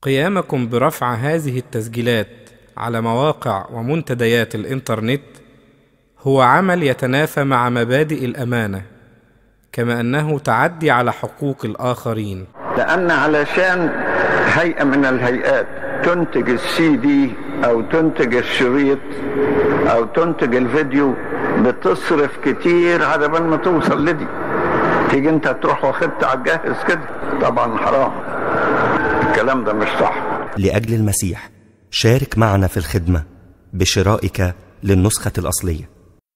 قيامكم برفع هذه التسجيلات على مواقع ومنتديات الإنترنت هو عمل يتنافى مع مبادئ الأمانة كما أنه تعدي على حقوق الآخرين لأن علشان هيئة من الهيئات تنتج السي دي أو تنتج الشريط أو تنتج الفيديو بتصرف كتير على بال ما توصل لدي تيجي انت تروح واخدت على الجاهز كده طبعا حرام الكلام ده مش صح لأجل المسيح شارك معنا في الخدمة بشرائك للنسخة الأصلية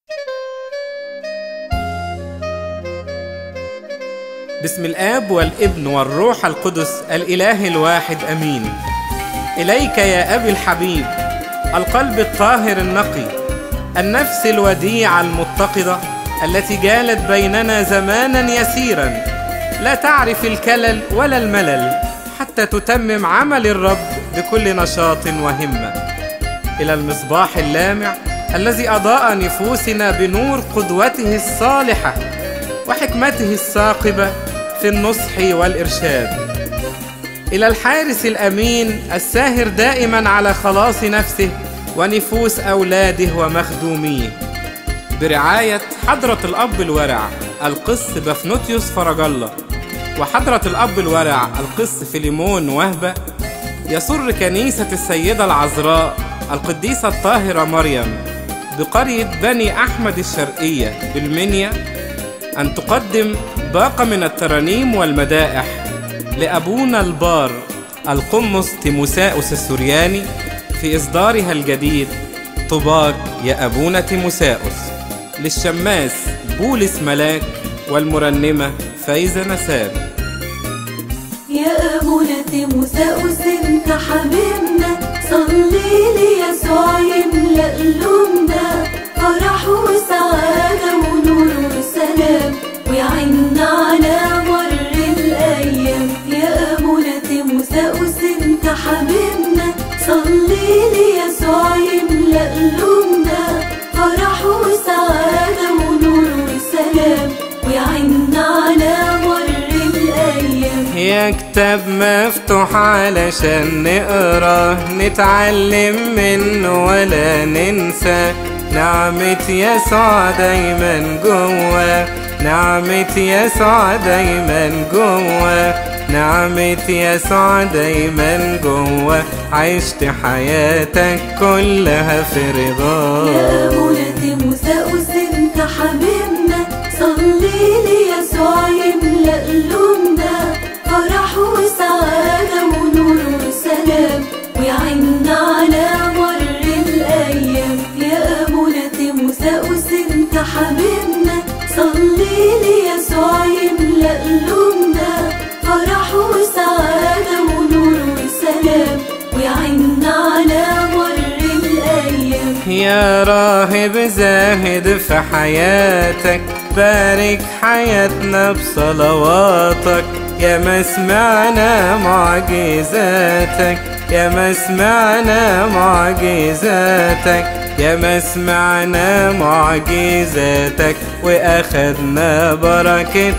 بسم الآب والابن والروح القدس الإله الواحد أمين إليك يا أبي الحبيب القلب الطاهر النقي النفس الوديعة المتقدة التي جالت بيننا زمانا يسيرا لا تعرف الكلل ولا الملل حتى تتمم عمل الرب بكل نشاط وهمة إلى المصباح اللامع الذي أضاء نفوسنا بنور قدوته الصالحة وحكمته الثاقبة في النصح والإرشاد إلى الحارس الأمين الساهر دائما على خلاص نفسه ونفوس أولاده ومخدوميه برعاية حضرة الأب الورع القس بفنوتيوس فرج الله وحضرة الأب الورع القس فيليمون وهبة يسر كنيسة السيدة العذراء القديسة الطاهرة مريم بقرية بني أحمد الشرقية بالمنيا أن تقدم باقة من الترانيم والمدائح لأبونا البار القمص تيموساوس السورياني في إصدارها الجديد طباق يا أبونا تيموساوس للشماس بولس ملاك والمرنمة فايزة نساب يا أبونا تيموساوس انت حبيبنا صلي لي يسوع يملأ قلوبنا فرح وسعادة ونور وسلام ويعنا على مر الأيام يا أبونا تيموساوس انت حبيبنا صلي لي يسوع يملأ قلوبنا فرح وسعادة ونور وسلام ويعنا على مر الأيام يا كتاب مفتوح علشان نقراه نتعلم منه ولا ننسى نعمة يسوع دايما جوا نعمة يسوع دايما جوا نعمة يسوع دايما جوا عشت حياتك كلها في يا رضاه أبونا تيموساوس انت حبيبنا صلي لي يسوع يملأ قلوبنا فرح وسعادة ونور وسلام ويعنا على مر الأيام يا أبونا تيموساوس انت حبيبنا صلي لي يسوع يملأ قلوبنا فرح وسعادة ونور وسلام ويعنا على مر الأيام يا راهب زاهد في حياتك بارك حياتنا بصلواتك يا ما سمعنا معجزاتك يا ما سمعنا معجزاتك يا ما سمعنا معجزاتك واخدنا بركة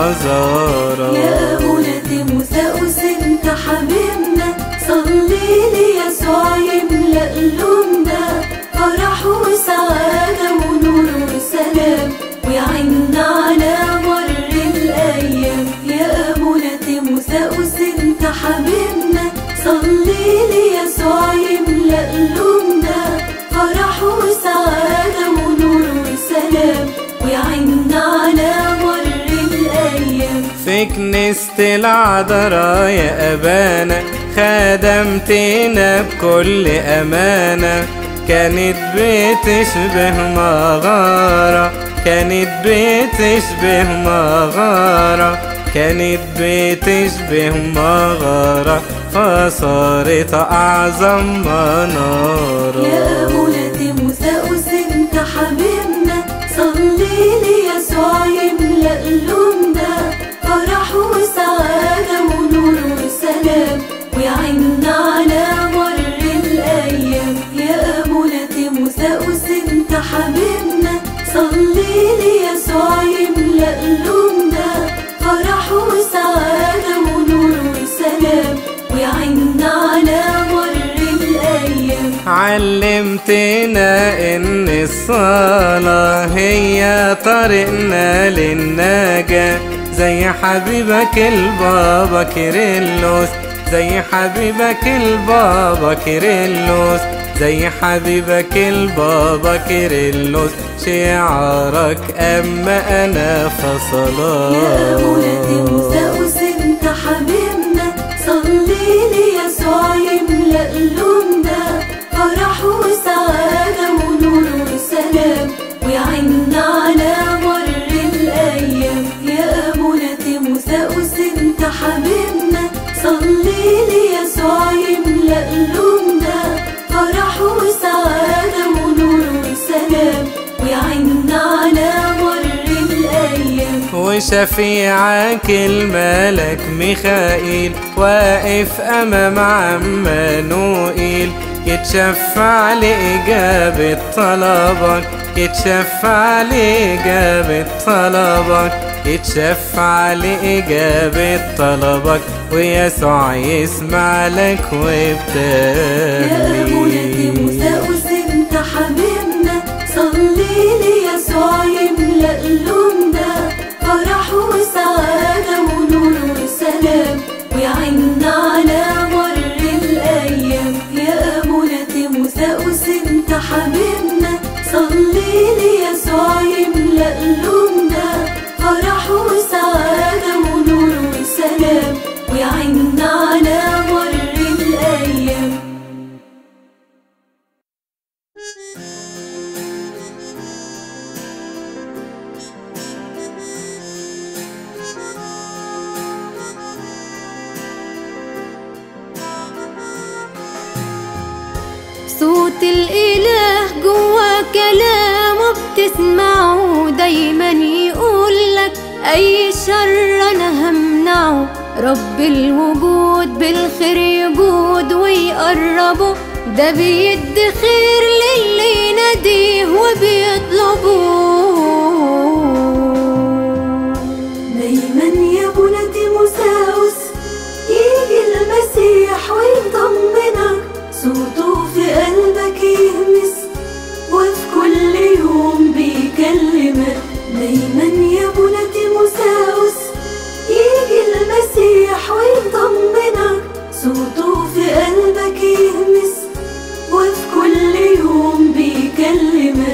مزارك يا أبونا تيموساوس انت حبيبنا صلي لي يسوع يملأ قلوبنا فرح وسعادة ونور وسلام ويعنا على مر الأيام يا أبونا تيموساوس انت حبيبنا صلي لي يسوع يملأ قلوبنا فرح وسعادة ونور وسلام ويعنا على مر الأيام في كنيسة العذراء يا أبانا خدمتنا بكل أمانة كانت بتشبه مغارة كانت بتشبه مغارة كانت بتشبه مغارة فصارت أعظم منارة يا أبونا تيموساوس انت حبيبنا صلي لي يسوع يملأ قلوبنا فرح وسعادة ونور وسلام ويعنا على مر الأيام يا أبونا تيموساوس انت حبيبنا صلي لي يسوع يملأ قلوبنا فرح وسعادة ونور وسلام ويعنا علمتنا ان الصلاة هي طريقنا للنجاة زي حبيبك البابا كيرلس زي حبيبك البابا كيرلس زي حبيبك البابا كيرلس شعارك اما انا فصلان يا ولدي مساوس انت حبيبنا صلي لي يسوع يملأ قلوبنا فرح وسعادة ونور وسلام ويعنا على مر الأيام يا أبونا مساوس انت حبيبنا صلي لي يسوع يملأ قلوبنا فرح وسعادة ونور وسلام ويعنا على مر الأيام وشفيعك الملك ميخائيل واقف أمام عمانوئيل يتشفع لإجابة طلبك يتشفع لإجابة طلبك يتشفع لإجابة طلبك ويسوع يسمع لك يا أبولتي وبتهلي مساوس انت حبيبنا صلي لي يسوع يملأ قلوبنا فرح وسعادة ونور وسلام ويعنا على مر الأيام يا أبولتي مساوس انت حبيبنا صلي لي يسوع يملأ قلوبنا فرح وسعادة ونور وسلام ويعنا على مر الأيام صوت الإله جوا كلامه بتسمعه دايما يقولك أي شر أنا همنعه رب الوجود بالخير يجود ويقربه ده بيدي خير للي يناديه وبيطلبه دايما يا بنتي مساوس يجي المسيح ويطمنك صوته في قلبك يهمس وفي كل يوم بيكلمك دايما يا بنتي مساوس يجي المسيح ويطمنك صوته في قلبك يهمس وفي كل يوم بيكلمك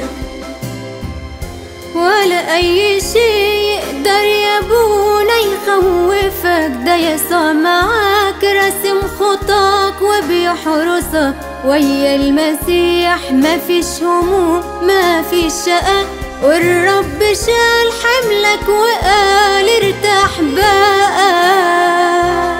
ولا أي شيء يقدر يا ابونا يخوفك ده يسوع معاك راسم خطاك وبيحرسك ويا المسيح ما فيش هموم ما فيش شقة والرب شال حملك وقال ارتاح بقى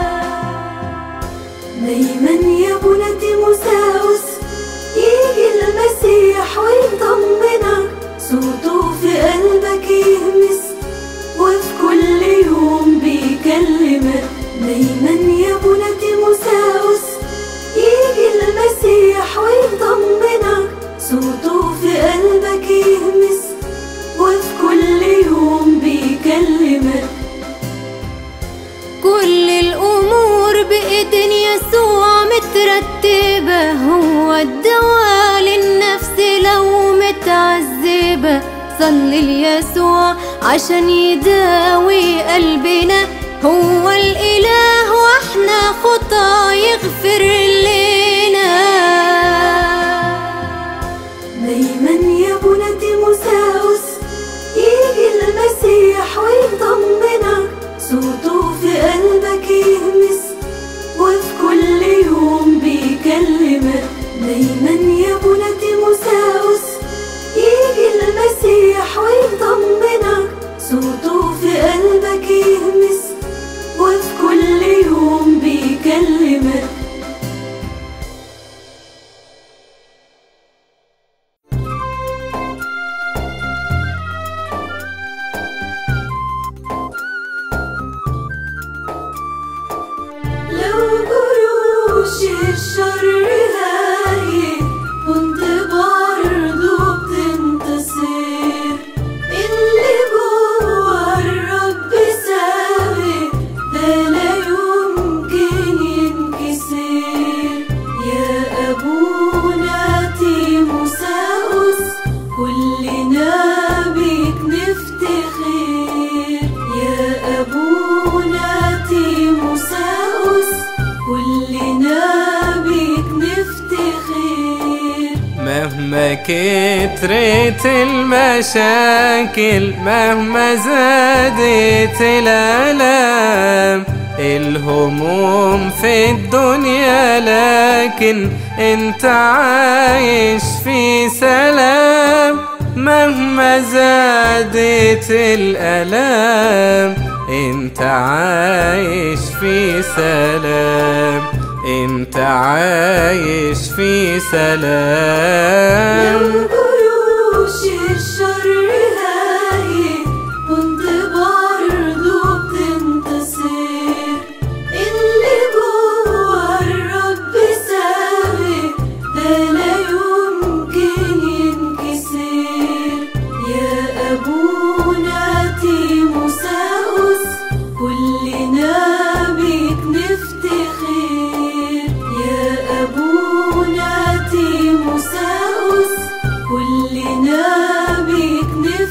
دايما يا بنتي مساوس يجي المسيح ويطمنك صوته في قلبك يهمس وفي كل يوم بيكلمك دايما يا بنتي مساوس يجي المسيح ويطمنك صوته في قلبك يهمس وفي كل يوم بيكلمك كل الأمور بإيدين يسوع مترتبة هو الدواء للنفس لو متعذبة صلي ليسوع عشان يداوي قلبنا هو الإله وإحنا خطا يغفر لنا دايما يا بنتي مساوس يجي المسيح ويطمنك صوته في قلبك يهمس وفي كل يوم بيكلمك دايما يا بنتي مساوس يجي المسيح ويطمنك صوته في قلبك يهمس وفي كل يوم بيكلمك لو جروش الشر هايل كنت يا كترة المشاكل مهما زادت الآلام الهموم في الدنيا لكن انت عايش في سلام مهما زادت الآلام انت عايش في سلام انت عايش في سلام جيوش الشر هايل كنت برضو بتنتصر اللي جوا الرب ثابت ده لا يمكن ينكسر يا أبونا تيموساوس كلنا بيك نفتخر يا أبونا تيموساوس كلنا بيك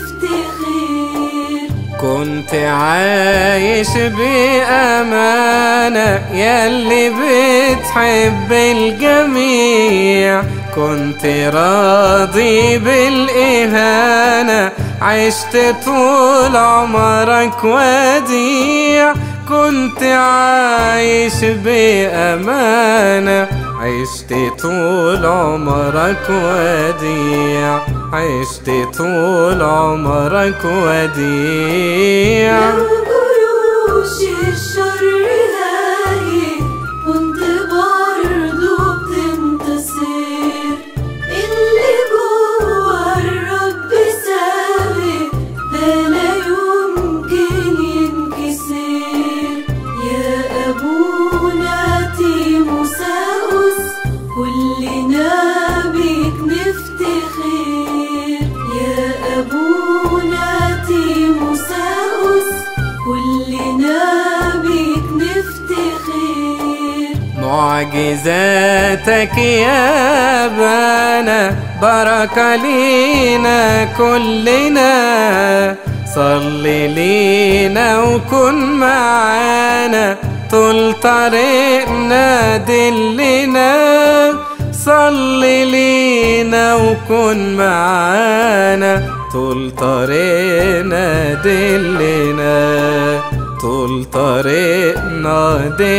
نفتخر كنت عايش بأمانة ياللي بتحب الجميع كنت راضي بالإهانة عشت طول عمرك وديع كنت عايش بأمانة عشت طول عمرك وديع عشت طول عمرك وديع جيوش الشر هايل كنت برضو بتنتصر اللي جوا الرب ثابت ده لا يمكن ينكسر يا أبونا تيموساوس كلنا بيك نفتخر يا أبونا تيموساوس كلنا بيك نفتخر معجزاتك يا بانا بركة لينا كلنا صلي لينا وكن معانا طول طريقنا دلنا صلي لينا وكن معانا طول طريقنا دلنا طول طريقنا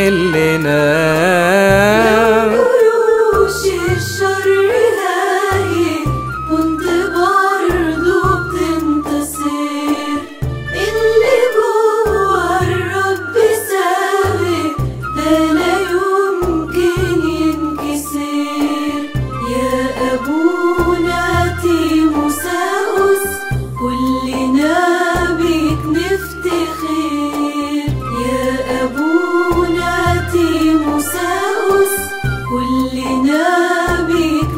دلنا جيوش الشر هايل كنت برضو بتنتصر اللي جوا الرب ثابت ده لا يمكن ينكسر يا أبونا تيموساوس كلنا بيك نفتخر يا أبونا تيموساوس كلنا بيك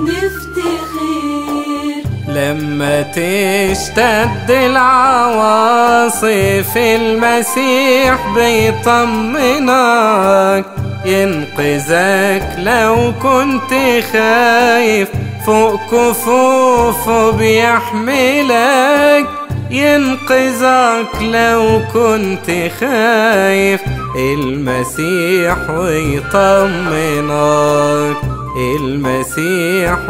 نفتخر لما تشتد العواصف المسيح بيطمنك ينقذك لو كنت خايف فوق كفوفه بيحملك ينقذك لو كنت خايف المسيح ويطمنك المسيح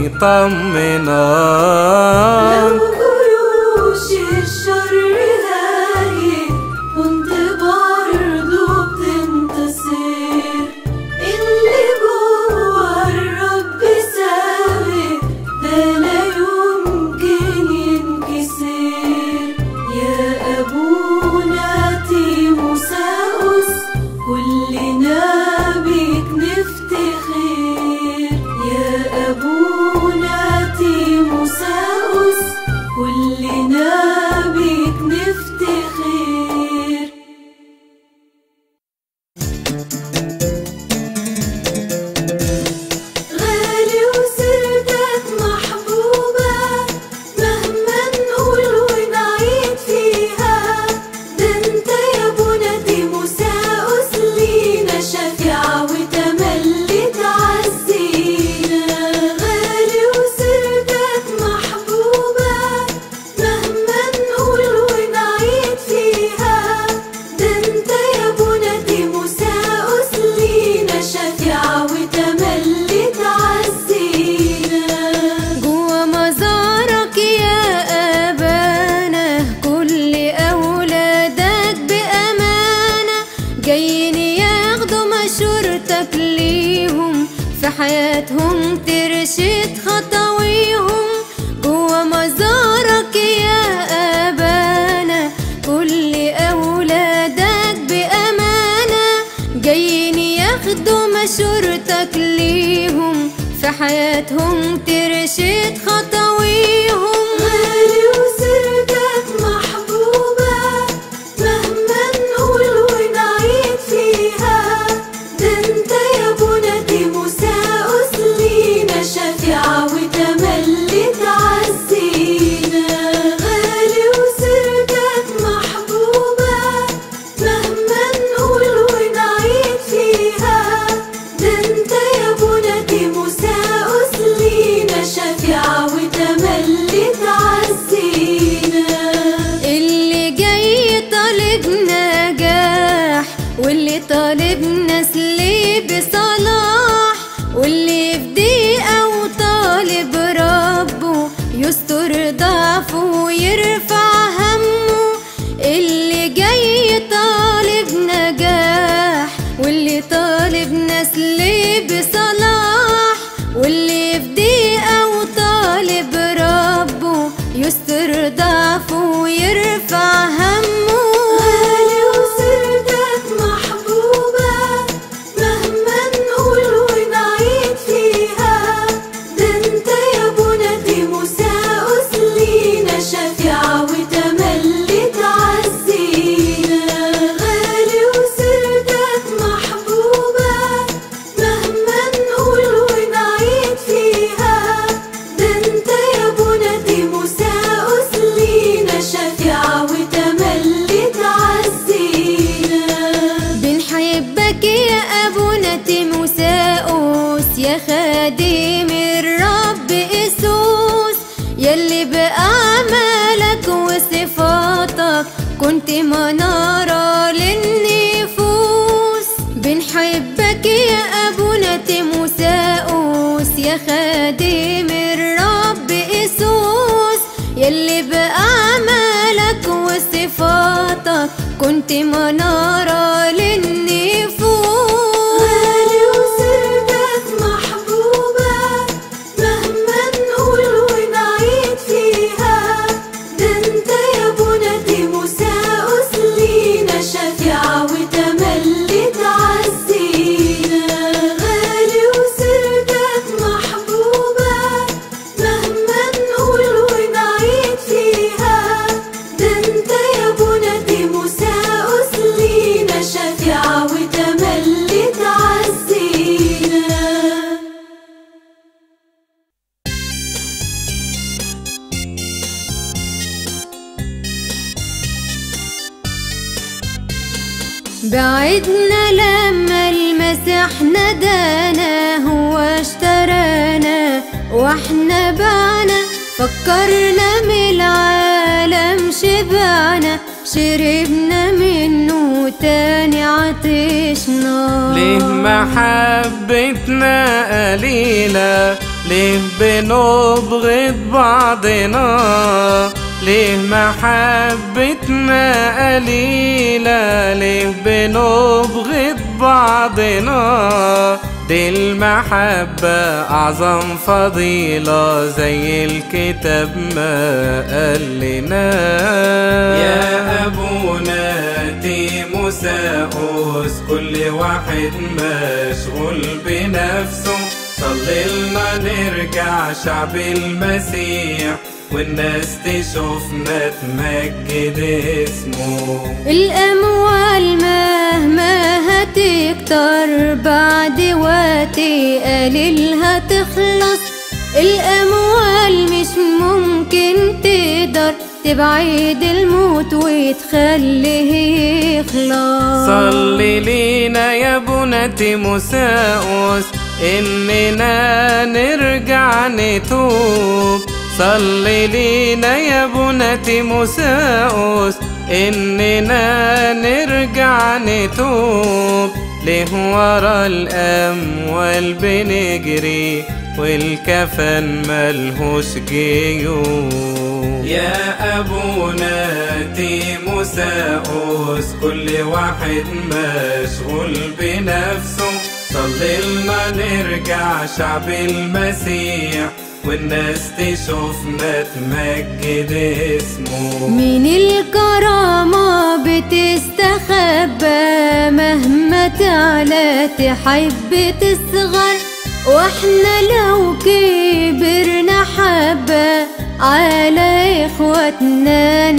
ويطمنك جيوش الشر هايل كنت برضو بتنتصر اللي جوا الرب ثابت ده لا يمكن ينكسر يا أبونا تيموساوس كلنا بيك نفتخر يا أبونا تيموساوس كلنا حياتهم ترشد خطويهم جوا مزارك يا أبانا كل أولادك بأمانة جايين ياخدوا مشورتك ليهم في حياتهم ترشد خطويهم غالي وسيرتك محبوبة مهما نقول ونعيد فيها ده انت يا بنتي موسى أسلينا شفيعة وتملي تعزينا غالي وسيرتك محبوبة مهما نقول ونعيد فيها ده انت يا بنتي موسى أسلينا شفيعة وتملي تعزينا اللي جاي طالب نجاح واللي طالب نسل بصلاح واللي في ضيقة وطالب ربه يستر ضعفه ويرفع همه اللي جاي طالب نجاح واللي طالب نسل بصلاح واللي في ضيقة وطالب ربه يستر ضعفه ويرفع همه غالي وسيرتك محبوبة مهما نقول ونعيد فيها ده انت يا بنتي موسى أسلينا شفيعة وتملي تعزينا غالي وسيرتك محبوبة مهما نقول ونعيد فيها ده انت يا بنتي موسى أسلينا شفيعة وتملي تعزينا بنحبك يا أبونا تيموساوس يا خادم الرب إيسوس يلي بأعمالك وصفاتك كنت منارة للنفوس بنحبك يا أبونا تيموساوس يا خادم الرب إيسوس يلي بأعمالك وصفاتك كنت منارة للنفوس غالي وسيرتك محبوبة مهما نقول ونعيد فيها ده انت يا بنتي موسى أسلينا شفيعة وتملي تعزينا غالي وسيرتك محبوبة مهما نقول ونعيد فيها ده انت يا بنتي موسى أسلينا شفيعة وتملي تعزينا بعدنا لما المسيح ندانا هو اشترانا واحنا بعنا فكرنا من العالم شبعنا شربنا منه تاني عطشنا ليه محبتنا قليلة ليه بنبغض بعضنا ليه محبتنا قليلة ليه بنبغض بعضنا دي المحبة أعظم فضيلة زي الكتاب ما قال لنا يا أبونا تيموساوس كل واحد مشغول بنفسه صلي لنا نرجع شعب المسيح والناس تشوفنا تمجد اسمه الأموال مهما هتكتر بعد وقت قليل هتخلص الأموال مش ممكن تقدر تبعد الموت وتخليه يخلص صلي لينا يا بنتي مساؤس إننا نرجع نتوب صلي لينا يا بنتي مساؤس إننا نرجع نتوب ليه ورا الأموال بنجري والكفن ملهوش جيوب يا أبونا تيموساوس كل واحد مشغول بنفسه صليلنا نرجع شعب المسيح والناس تشوفنا تمجد اسمه من الكرامة بتستخبى مهما تعلى تحب تصغر واحنا لو كبرنا حبة على اخواتنا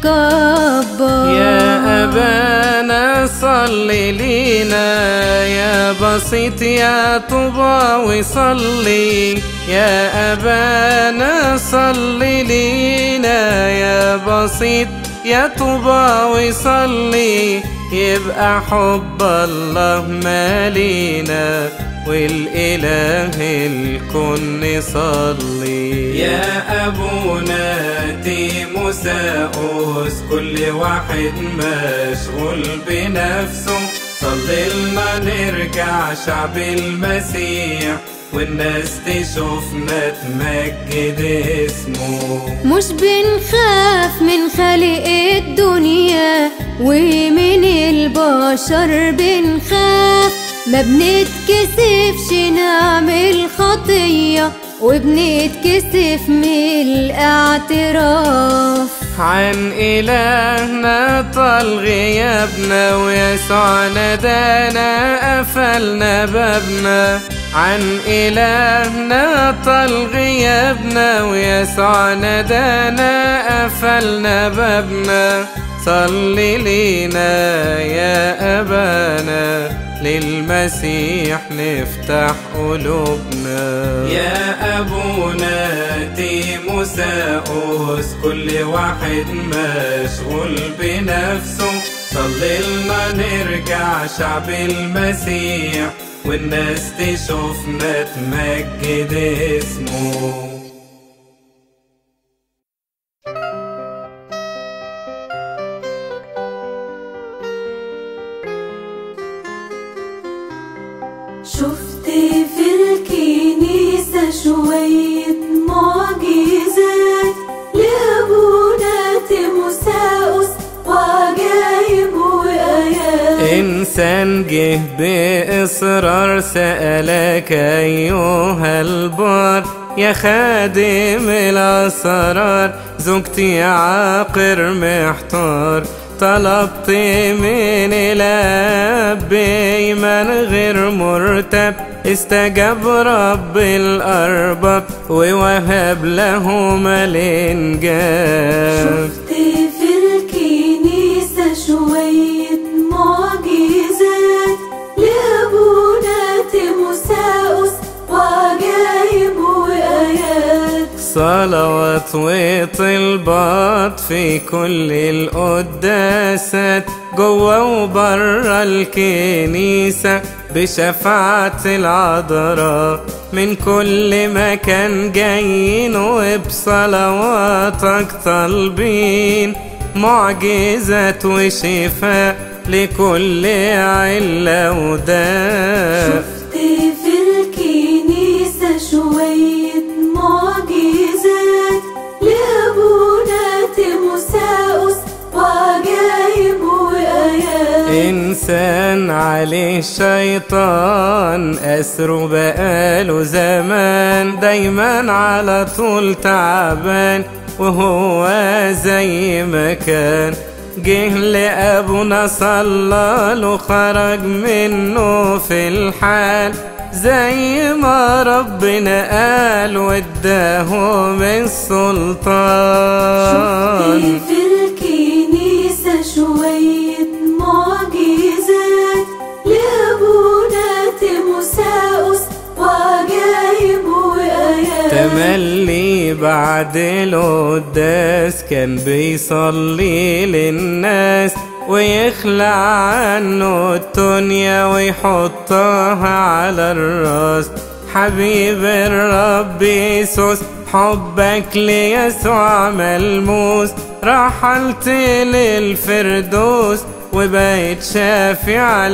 نتكبر يا أبانا صلي لينا يا بسيط يا طوبى وصلي يا أبانا صلي لينا يا بسيط يا طوبى وصلي يبقى حب الله مالينا والإله الكون صلي يا أبونا تيموساوس كل واحد مشغول بنفسه صليلنا نرجع شعب المسيح والناس تشوفنا تمجد اسمه مش بنخاف من خالق الدنيا ومن البشر بنخاف ما بنتكسفش نعمل خطية وبنتكسف من الاعتراف عن إلهنا طال غيابنا ويسوع ندانا قفلنا بابنا عن إلهنا طال غيابنا ويسوع ندانا قفلنا بابنا صلي لينا يا أبانا للمسيح نفتح قلوبنا يا أبونا تيموساوس كل واحد مشغول بنفسه صليلنا نرجع شعب المسيح والناس تشوفنا تمجد اسمه شفت في الكنيسة شوية معجزات لأبونا تيموساوس وعجايب وآيات إنسان جه بإصرار سألك أيها البار يا خادم الأسرار زوجتي عاقر محتار طلبت من الأب بإيمان غير مرتب استجاب رب الأرباب ووهب لهما الإنجاب شفت في الكنيسة شوية معجزات لأبونا تيموساوس وعجايب وآيات صلوات وطلبات في كل القداسات جوا وبرا الكنيسة بشفاعة العذراء من كل مكان جايين وبصلواتك طالبين معجزات وشفاء لكل علة وداء شفت في الكنيسة شوية معجزات لأبونا تيموساوس وعجايب وآيات إنسان عليه الشيطان أسره بقاله زمان دايما على طول تعبان وهو زي ما كان جه لأبونا صلى له خرج منه في الحال زي ما ربنا قال واداهم السلطان شفت في الكنيسة شوية معجزات لأبونا تيموساوس وعجايب وآيات تملي بعد القداس كان بيصلي للناس ويخلع عنه الدنيا ويحطها على الراس حبيب الرب يسوس حبك ليسوع ملموس رحلت للفردوس وبقيت شافع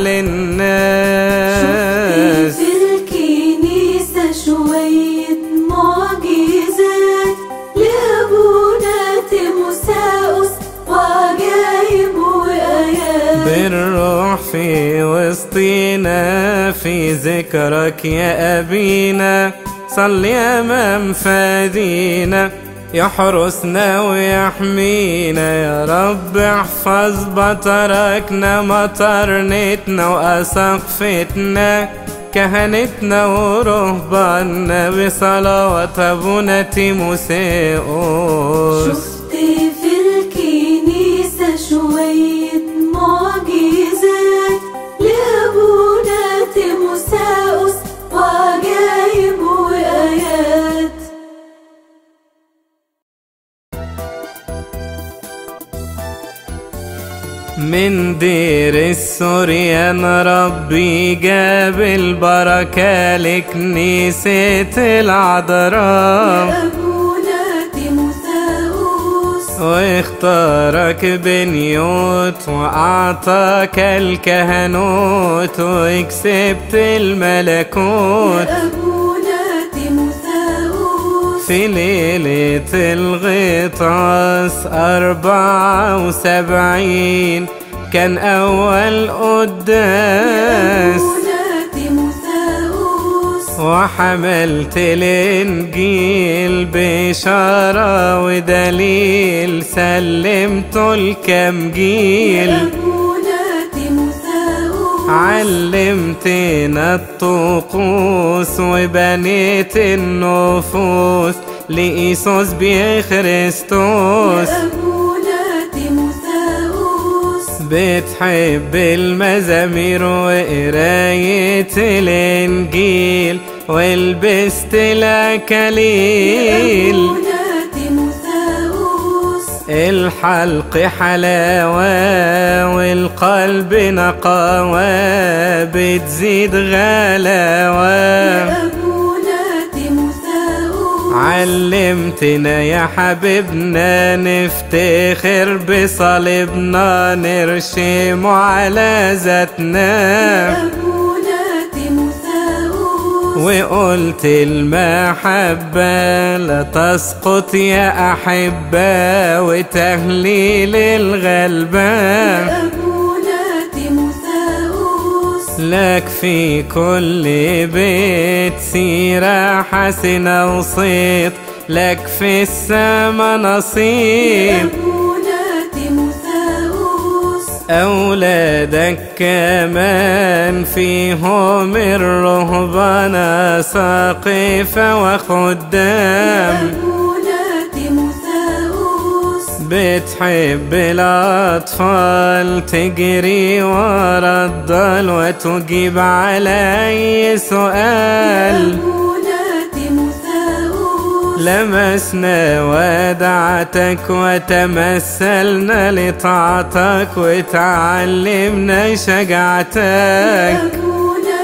للناس شفت في الكنيسة شوية معجزات لأبونا تيموساوس وعجايب وآيات بالروح في وسط وسطينا في ذكرك يا أبينا صلي أمام فادينا يحرسنا ويحمينا يا رب احفظ بطركنا مطرنتنا وأسقفتنا كهنتنا ورهباننا بصلوات أبونا تيموساوس شفت في الكنيسة شوية معجزات لأبونا تيموساوس وعجايب وآيات من دير السوريان ربي جاب البركة لكنيسة العذراء أبونا تيموساوس واختارك بنيوت وأعطاك الكهنوت وكسبت الملكوت أبونا تيموساوس في ليلة الغطاس أربعة وسبعين كان أول قداس أبونا تيموساوس وحملت الإنجيل بشارة ودليل سلمته الكم جيل أبونا تيموساوس علمتنا الطقوس وبنيت النفوس لإيسوس بخريستوس أبونا تيموساوس بتحب المزامير وقراية الإنجيل ولبست الأكاليل أبونا تيموساوس الحلق حلاوة والقلب نقاوة بتزيد غلاوة أبونا تيموساوس علمتنا يا حبيبنا نفتخر بصليبنا نرشم على ذاتنا أبونا تيموساوس وقلت المحبة لا تسقط يا أحبة وتهليل الغلبان أبونا تيموساوس لك في كل بيت سيرة حسنة وصيت لك في السما نصيب أبونا تيموساوس أولادك كمان فيهم الرهبنة ساقفة وخدام أبونا تيموساوس بتحب الأطفال تجري ورا الضال وتجيب على أي سؤال أبونا تيموساوس لمسنا ودعتك وتمثلنا لطاعتك وتعلمنا شجاعتك أبونا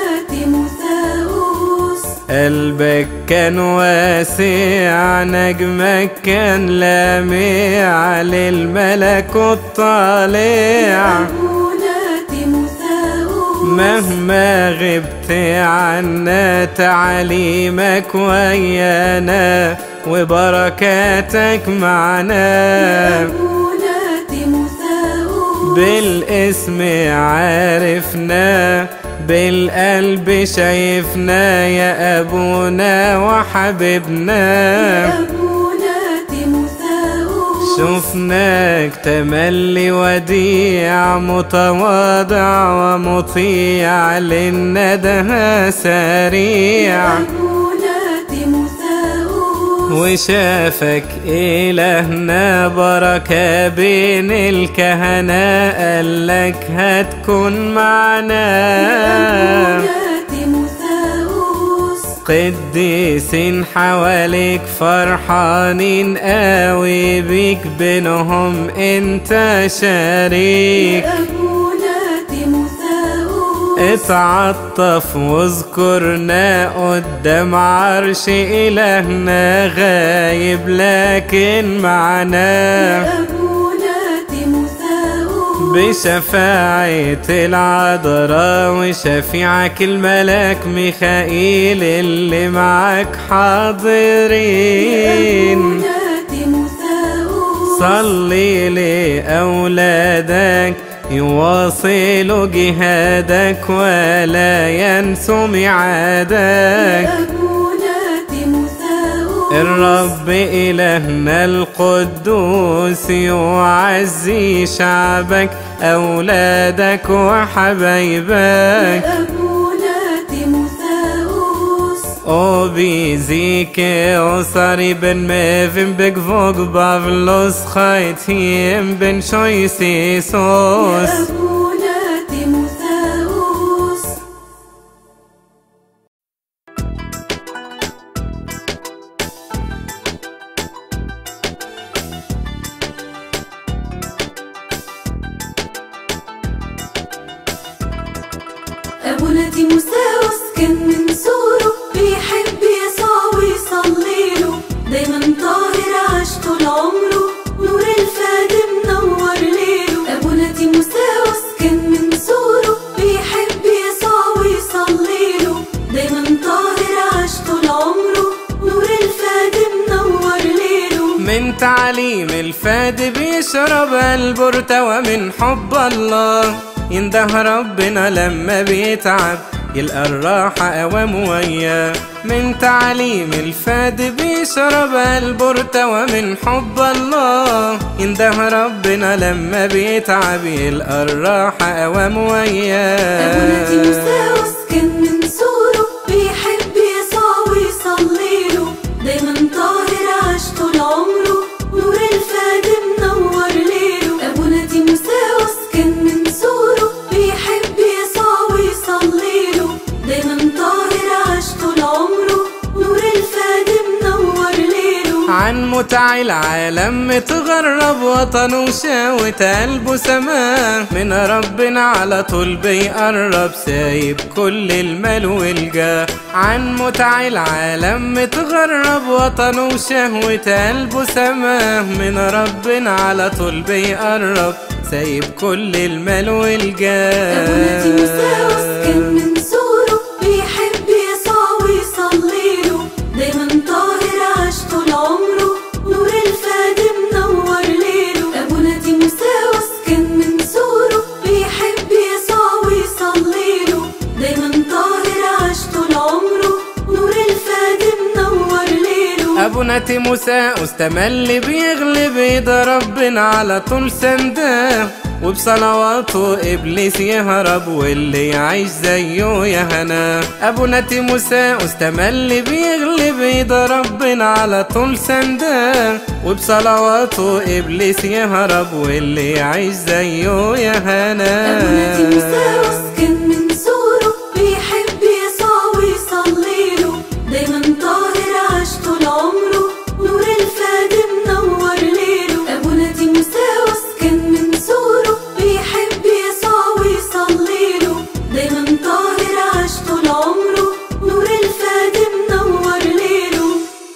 تيموساوس قلبك كان واسع نجمك كان لامع للملكوت طالع أبونا تيموساوس مهما غبت عنا تعليمك ويانا وبركاتك معنا أبونا تيموساوس بالاسم عارفنا بالقلب شايفنا يا أبونا وحبيبنا أبونا تيموساوس شفناك تملي وديع متواضع ومطيع للندى سريع أبونا تيموساوس وشافك إلهنا بركة بين الكهنة قالك هتكون معنا أبونا تيموساوس قديسين حواليك فرحانين قوي بيك بينهم انت شريك أبونا تيموساوس اتعطف واذكرنا قدام عرش إلهنا غايب لكن معنا أبونا تيموساوس بشفاعة العذراء وشفيعك الملاك ميخائيل اللي معك حاضرين أبونا تيموساوس صلي لأولادك يواصل جهادك ولا ينسو ميعادك أبونا تيموثاوس الرب إلهنا القدوس يعزي شعبك أولادك وحبايبك أبونا تيموثاوس Obizike osari ben mevim begvog bavlos chaytim ben shoysisos أبونا تيموثاوس أبونا تيموثاوس كان من صغره بيحب يسوع ويصلي له دايما طاهر عاش طول عمره نور الفاد منور ليله أبونا تيموثاوس كان من صغره بيحب يسوع ويصلي له دايما طاهر عاش طول عمره نور الفاد منور ليله من تعليم الفاد بيشرب البرتة ومن حب الله ينده ربنا لما بيتعب يلقى الراحة أوام وياه من تعليم الفاد بيشرب البرتة ومن حب الله ينده ربنا لما بيتعب يلقى الراحة أوام أبونا وياه تيموثاوس كان من صغره بيحب يسوع ويصلي له دايما طاهر عاش طول عمره نور الفاد منور ليله أبونا تيموثاوس كان من صغره بيحب يسوع ويصلي له دايما طاهر عاش طول عمره نور الفاد منور ليله عن متع العالم متغرب وطنه وشاوت قلبه سماه من ربنا على طول بيقرب سايب كل المال والجاه عن متع العالم متغرب وطنه وشهوة قلبه سماه من ربنا على طول بيقرب سايب كل المال أبونا تيموثاوس والجاه كان من صغره بيحب يسوع ويصلي له دايما طاهر عاش طول عمره نور الفاد منور ليله أبونا تيموثاوس كان من صغره بيحب يسوع ويصلي له دايما طاهر عاش طول عمره نور الفاد منور ليله ابونا تيموساوس تملي بيغلب ايد ربنا على طول سنداه وبصلواته ابليس يهرب واللي يعيش زيه يا هنا ابونا تيموساوس تملي بيغلب ايد ربنا على طول سنداه وبصلواته ابليس يهرب واللي يعيش زيه يا هنا أبونا تيموثاوس كان من صغره بيحب يسوع ويصلي له دايما طاهر عاش طول عمره نور الفاد منور ليله أبونا تيموثاوس كان من صغره بيحب يسوع ويصلي له دايما طاهر عاش طول عمره نور الفاد منور ليله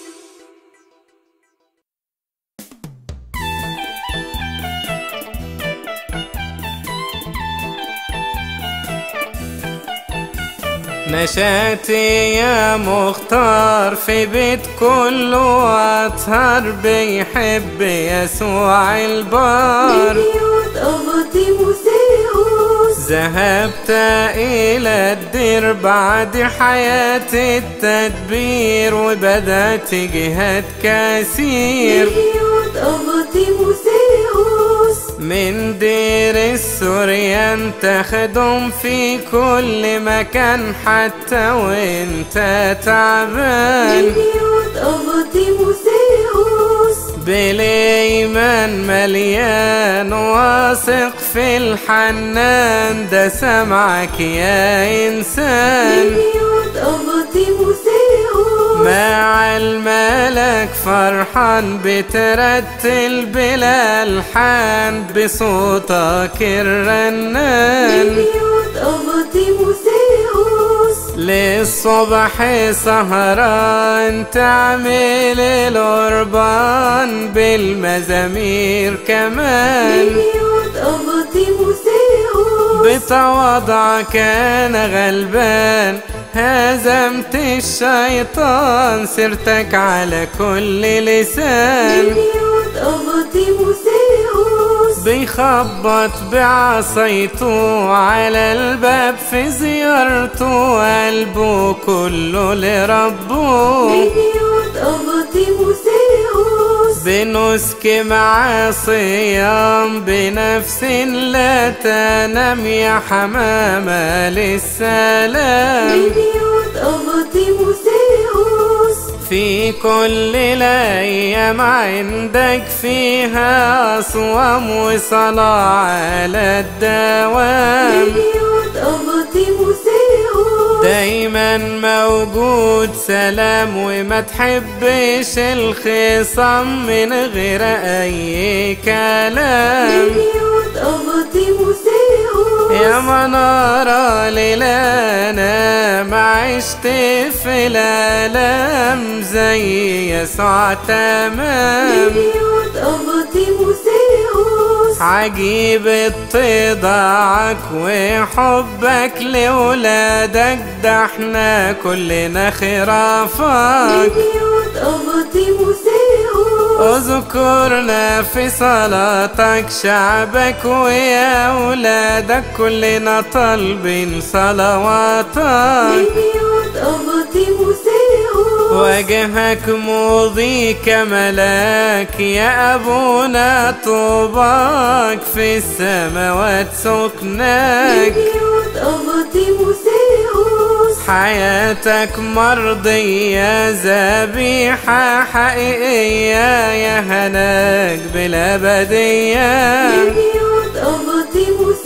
نشاتي يا مختار في بيت كله أطهر بيحب يسوع البار بيوت أبا تيموثاوس ذهبت إلى الدير بعد حياة التدبير وبدأت جهاد كثير بيوت أبا تيموثاوس من دير السوريان تخدم في كل مكان حتى وانت تعبان بيوت أبا تيموثاوس بالإيمان مليان واثق في الحنان ده سمعك يا إنسان بيوت أبا تيموثاوس مع الملك فرحان بترتل بلا الحان بصوتك الرنان بيوت أبا تيموثاوس للصبح سهران تعمل القربان بالمزامير كمان بيوت أبا تيموثاوس بتواضع كان غلبان هزمت الشيطان سرتك على كل لسان بيوت أبا تيموثاوس بيخبط بعصيته على الباب في زيارته قلبه كله لربه بنيوت أبطي موسيقوس بنسك مع صيام بنفس لا تنام يا حمامة للسلام بنيوت أبطي موسيقوس في كل الأيام عندك فيها أصوام وصلاة على الدوام بنيوت أبطي موسيقوس دايما موجود سلام وما تحبش الخصام من غير أي كلام بنيوت أبطي موسيقوس يا منارة ليلانا ما عشت في الألم زي يسوع تمام بنيوت أبطي موسيقوس عجيب اتضاعك وحبك لولادك ده احنا كلنا خرافك بنيوت أبطي موسيقوس اذكرنا في صلاتك شعبك ويا أولادك كلنا طالبين صلواتك بنيوت أبطي موسيقوس وجهك مضي كملاك يا أبونا طوباك في السماوات سكناك بنيوت أبطي موسيقوس حياتك مرضية ذبيحة حقيقية يا هناك بالأبدية بنيوت أبطي موسيقوس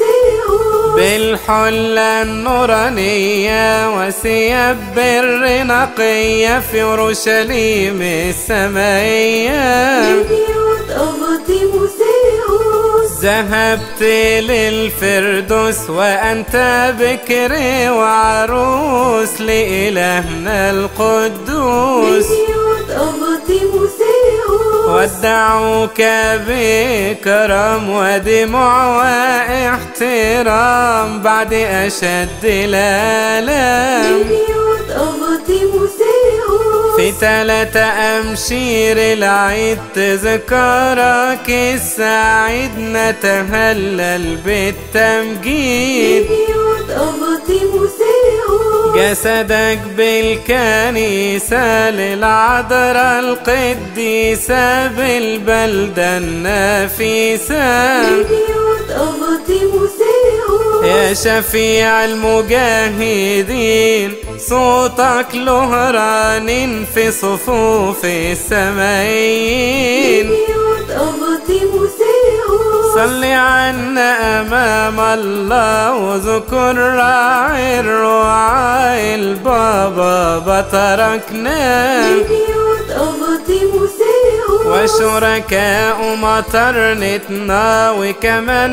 بالحلة النورانية وثياب بر نقية في أورشليم السمائية بنيوت أبطي موسيقوس ذهبت للفردوس وأنت بكر وعروس لإلهنا القدوس بنيوت أبطي موسيقوس ودعوك بكرم ودموع واحترام بعد أشد الآلام بنيوت أبطي موسيقوس في تلاتة أمشير العيد تذكرك السعيد نتهلل بالتمجيد بنيوت أبطي موسيقوس جسدك بالكنيسة للعذراء القديسة بالبلدة النفيسة بنيوت أبطي موسيقوس يا شفيع المجاهدين صوتك له رنين في صفوف السمايين بنيوت أبطي موسيقوس صل عنا أمام الله وذكر راعي الرعاة البابا بتركنا بنيوت أبطي موسيقوس وشركاء مطرنتنا وكمان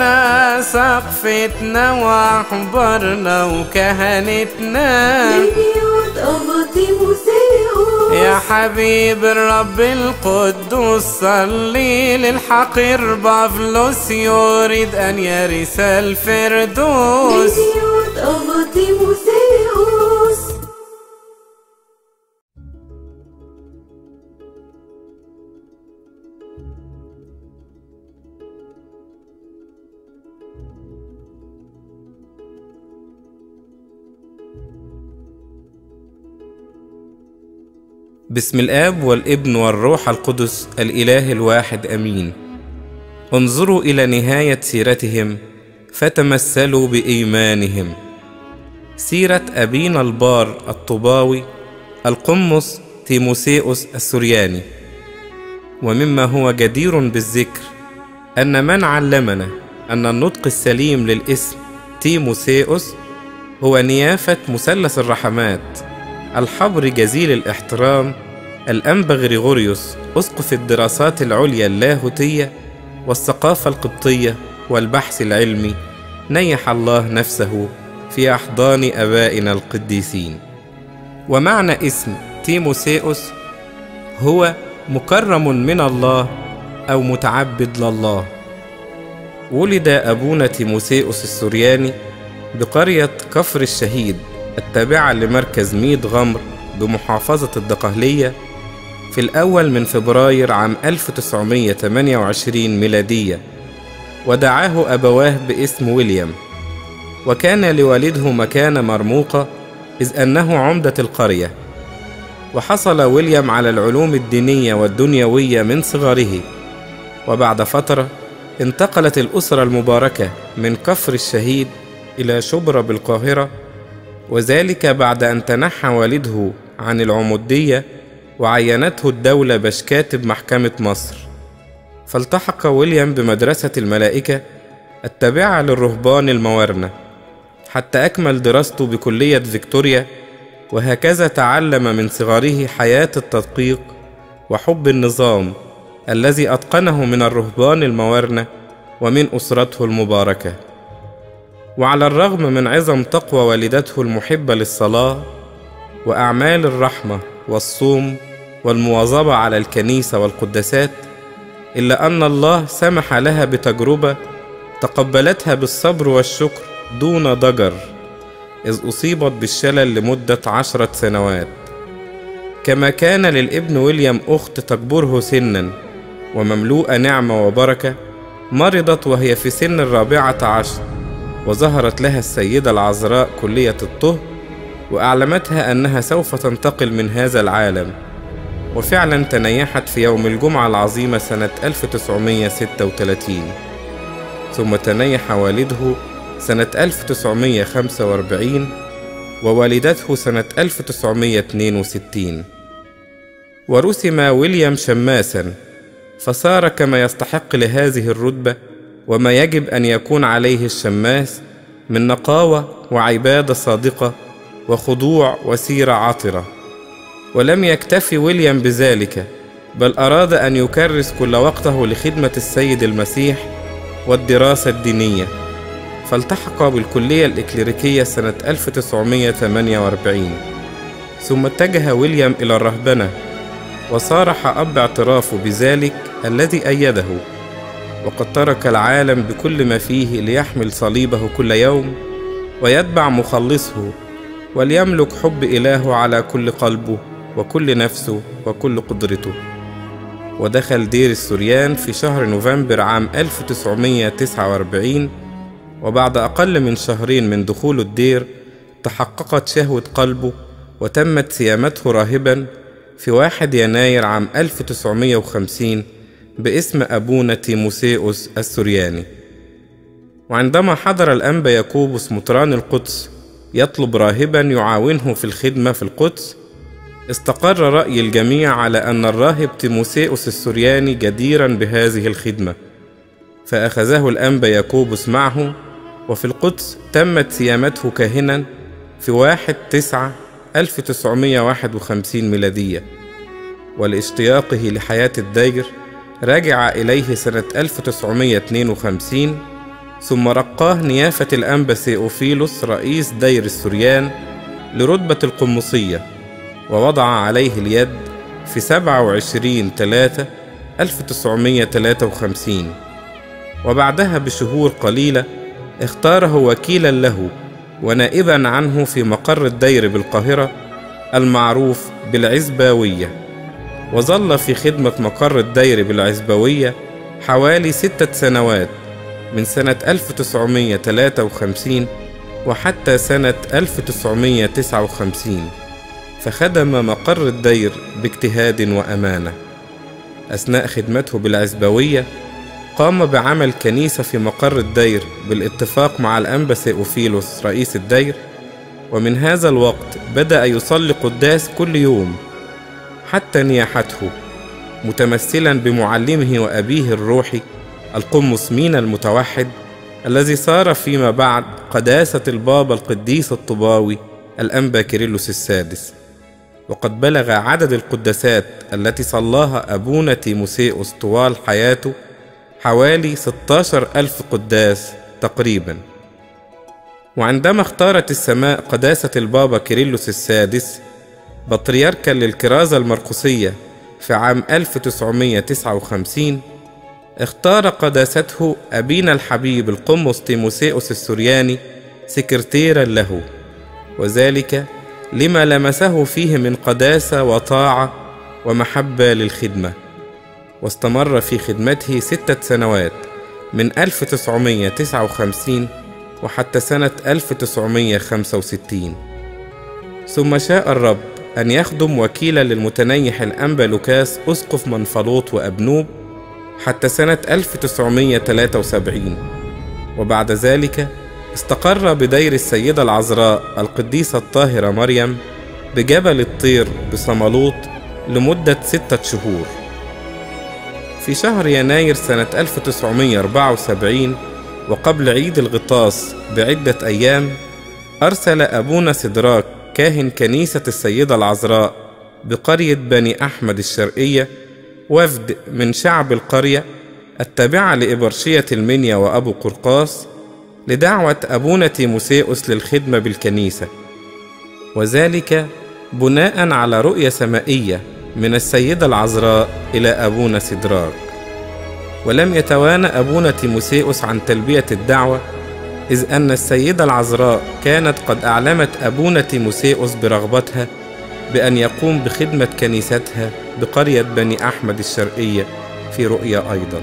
سقفتنا وأحبارنا وكهنتنا بنيوت أبطي موسيقوس يا حبيب الرب القدوس صلي للحقير بافلوس يريد أن يرث الفردوس بنيوت أبطي موسيقوس بسم الآب والابن والروح القدس الإله الواحد أمين انظروا إلى نهاية سيرتهم فتمثلوا بإيمانهم سيرة أبينا البار الطباوي القمص تيموسيوس السرياني ومما هو جدير بالذكر أن من علمنا أن النطق السليم للاسم تيموسيوس هو نيافة مثلث الرحمات الحبر جزيل الاحترام الأنبا غريغوريوس أسقف الدراسات العليا اللاهوتية والثقافة القبطية والبحث العلمي نيح الله نفسه في أحضان أبائنا القديسين ومعنى اسم تيموسيوس هو مكرم من الله أو متعبد لله ولد أبونا تيموسيوس السرياني بقرية كفر الشهيد التابعة لمركز ميد غمر بمحافظة الدقهلية في الأول من فبراير عام 1928 ميلادية ودعاه أبواه باسم ويليام وكان لوالده مكانة مرموقة إذ أنه عمدة القرية وحصل ويليام على العلوم الدينية والدنيوية من صغره وبعد فترة انتقلت الأسرة المباركة من كفر الشهيد إلى شبرا بالقاهرة وذلك بعد أن تنحى والده عن العمودية وعينته الدولة باش كاتب محكمة مصر فالتحق ويليام بمدرسة الملائكة التابعة للرهبان الموارنة حتى أكمل دراسته بكلية فيكتوريا وهكذا تعلم من صغره حياة التدقيق وحب النظام الذي أتقنه من الرهبان الموارنة ومن أسرته المباركة وعلى الرغم من عظم تقوى والدته المحبة للصلاة وأعمال الرحمة والصوم والمواظبة على الكنيسة والقداسات إلا أن الله سمح لها بتجربة تقبلتها بالصبر والشكر دون ضجر إذ أصيبت بالشلل لمدة عشرة سنوات كما كان للابن ويليام أخت تكبره سنا ومملوءة نعمة وبركة مرضت وهي في سن الرابعة عشر وظهرت لها السيدة العذراء كلية الطهر وأعلمتها أنها سوف تنتقل من هذا العالم وفعلا تنيحت في يوم الجمعة العظيمة سنة 1936 ثم تنيح والده سنة 1945 ووالدته سنة 1962 ورسم ويليام شماسا فصار كما يستحق لهذه الرتبة وما يجب أن يكون عليه الشماس من نقاوة وعبادة صادقة وخضوع وسيرة عطرة ولم يكتفي ويليام بذلك بل أراد أن يكرس كل وقته لخدمة السيد المسيح والدراسة الدينية فالتحق بالكلية الإكليريكية سنة 1948 ثم اتجه ويليام إلى الرهبنة وصارح أب اعترافه بذلك الذي أيده وقد ترك العالم بكل ما فيه ليحمل صليبه كل يوم ويتبع مخلصه وليملك حب إلهه على كل قلبه وكل نفسه وكل قدرته ودخل دير السوريان في شهر نوفمبر عام 1949 وبعد أقل من شهرين من دخول الدير تحققت شهوة قلبه وتمت صيامته راهبا في واحد يناير عام 1950 باسم أبونا تيموسيوس السورياني وعندما حضر الأنبا ياكوبوس مطران القدس يطلب راهبا يعاونه في الخدمة في القدس استقر رأي الجميع على أن الراهب تيموسيوس السورياني جديرا بهذه الخدمة فأخذه الأنبا ياكوبوس معه وفي القدس تمت صيامته كاهنا في واحد تسعة 1951 ميلادية ولاشتياقه لحياة الدير رجع إليه سنة 1952 ثم رقاه نيافة الأنبا سيوفيلوس رئيس دير السريان لرتبة القمصية ووضع عليه اليد في 27 3 1953 وبعدها بشهور قليلة اختاره وكيلا له ونائبا عنه في مقر الدير بالقاهرة المعروف بالعزباوية وظل في خدمة مقر الدير بالعزباوية حوالي ستة سنوات من سنة 1953 وحتى سنة 1959 فخدم مقر الدير باجتهاد وأمانة أثناء خدمته بالعزباوية قام بعمل كنيسة في مقر الدير بالاتفاق مع الأنبا سيوفيلوس رئيس الدير ومن هذا الوقت بدأ يصلي قداس كل يوم حتى نياحته متمثلا بمعلمه وأبيه الروحي القمص مينا المتوحد الذي صار فيما بعد قداسة البابا القديس الطباوي الأنبا كيرلس السادس وقد بلغ عدد القداسات التي صلاها أبونا تيموسيوس طوال حياته حوالي 16 ألف قداس تقريبا وعندما اختارت السماء قداسة البابا كيرلس السادس بطريركا للكرازة المرقسية في عام 1959 اختار قداسته أبينا الحبيب القمص تيموسيوس السورياني سكرتيرا له وذلك لما لمسه فيه من قداسة وطاعة ومحبة للخدمة واستمر في خدمته ستة سنوات من 1959 وحتى سنة 1965 ثم شاء الرب أن يخدم وكيلا للمتنيح الأنبا لوكاس أسقف منفلوط وأبنوب حتى سنة 1973 وبعد ذلك استقر بدير السيدة العذراء القديسة الطاهرة مريم بجبل الطير بصمالوط لمدة ستة شهور في شهر يناير سنة 1974 وقبل عيد الغطاس بعدة أيام أرسل أبونا سدراك كاهن كنيسة السيدة العذراء بقرية بني أحمد الشرقية وفد من شعب القرية التابعة لإبرشية المنيا وأبو قرقاس لدعوة أبونا تيموسيوس للخدمة بالكنيسة وذلك بناء على رؤية سمائية من السيدة العذراء إلى أبونا سدراك ولم يتوانى أبونا تيموسيوس عن تلبية الدعوة إذ أن السيدة العذراء كانت قد أعلمت أبونا تيموسيوس برغبتها بأن يقوم بخدمة كنيستها بقرية بني أحمد الشرقية في رؤيا أيضا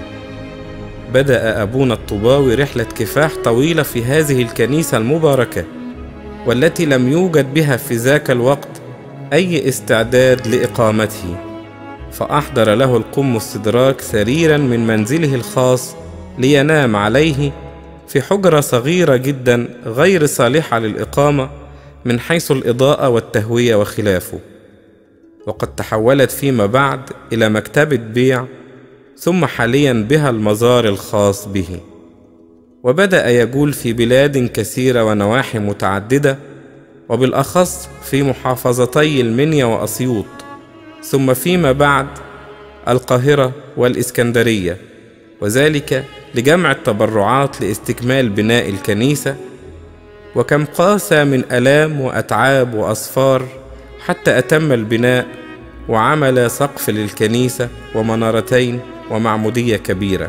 بدأ أبونا الطباوي رحلة كفاح طويلة في هذه الكنيسة المباركة والتي لم يوجد بها في ذاك الوقت أي استعداد لإقامته فأحضر له القم استدراك سريرا من منزله الخاص لينام عليه في حجرة صغيرة جدا غير صالحة للإقامة من حيث الإضاءة والتهوية وخلافه وقد تحولت فيما بعد إلى مكتبة بيع ثم حاليا بها المزار الخاص به وبدأ يجول في بلاد كثيرة ونواحي متعددة وبالأخص في محافظتي المنيا وأسيوط ثم فيما بعد القاهرة والإسكندرية وذلك لجمع التبرعات لاستكمال بناء الكنيسة وكم قاسى من ألام وأتعاب وأصفار حتى أتم البناء وعمل سقف للكنيسة ومنارتين ومعمودية كبيرة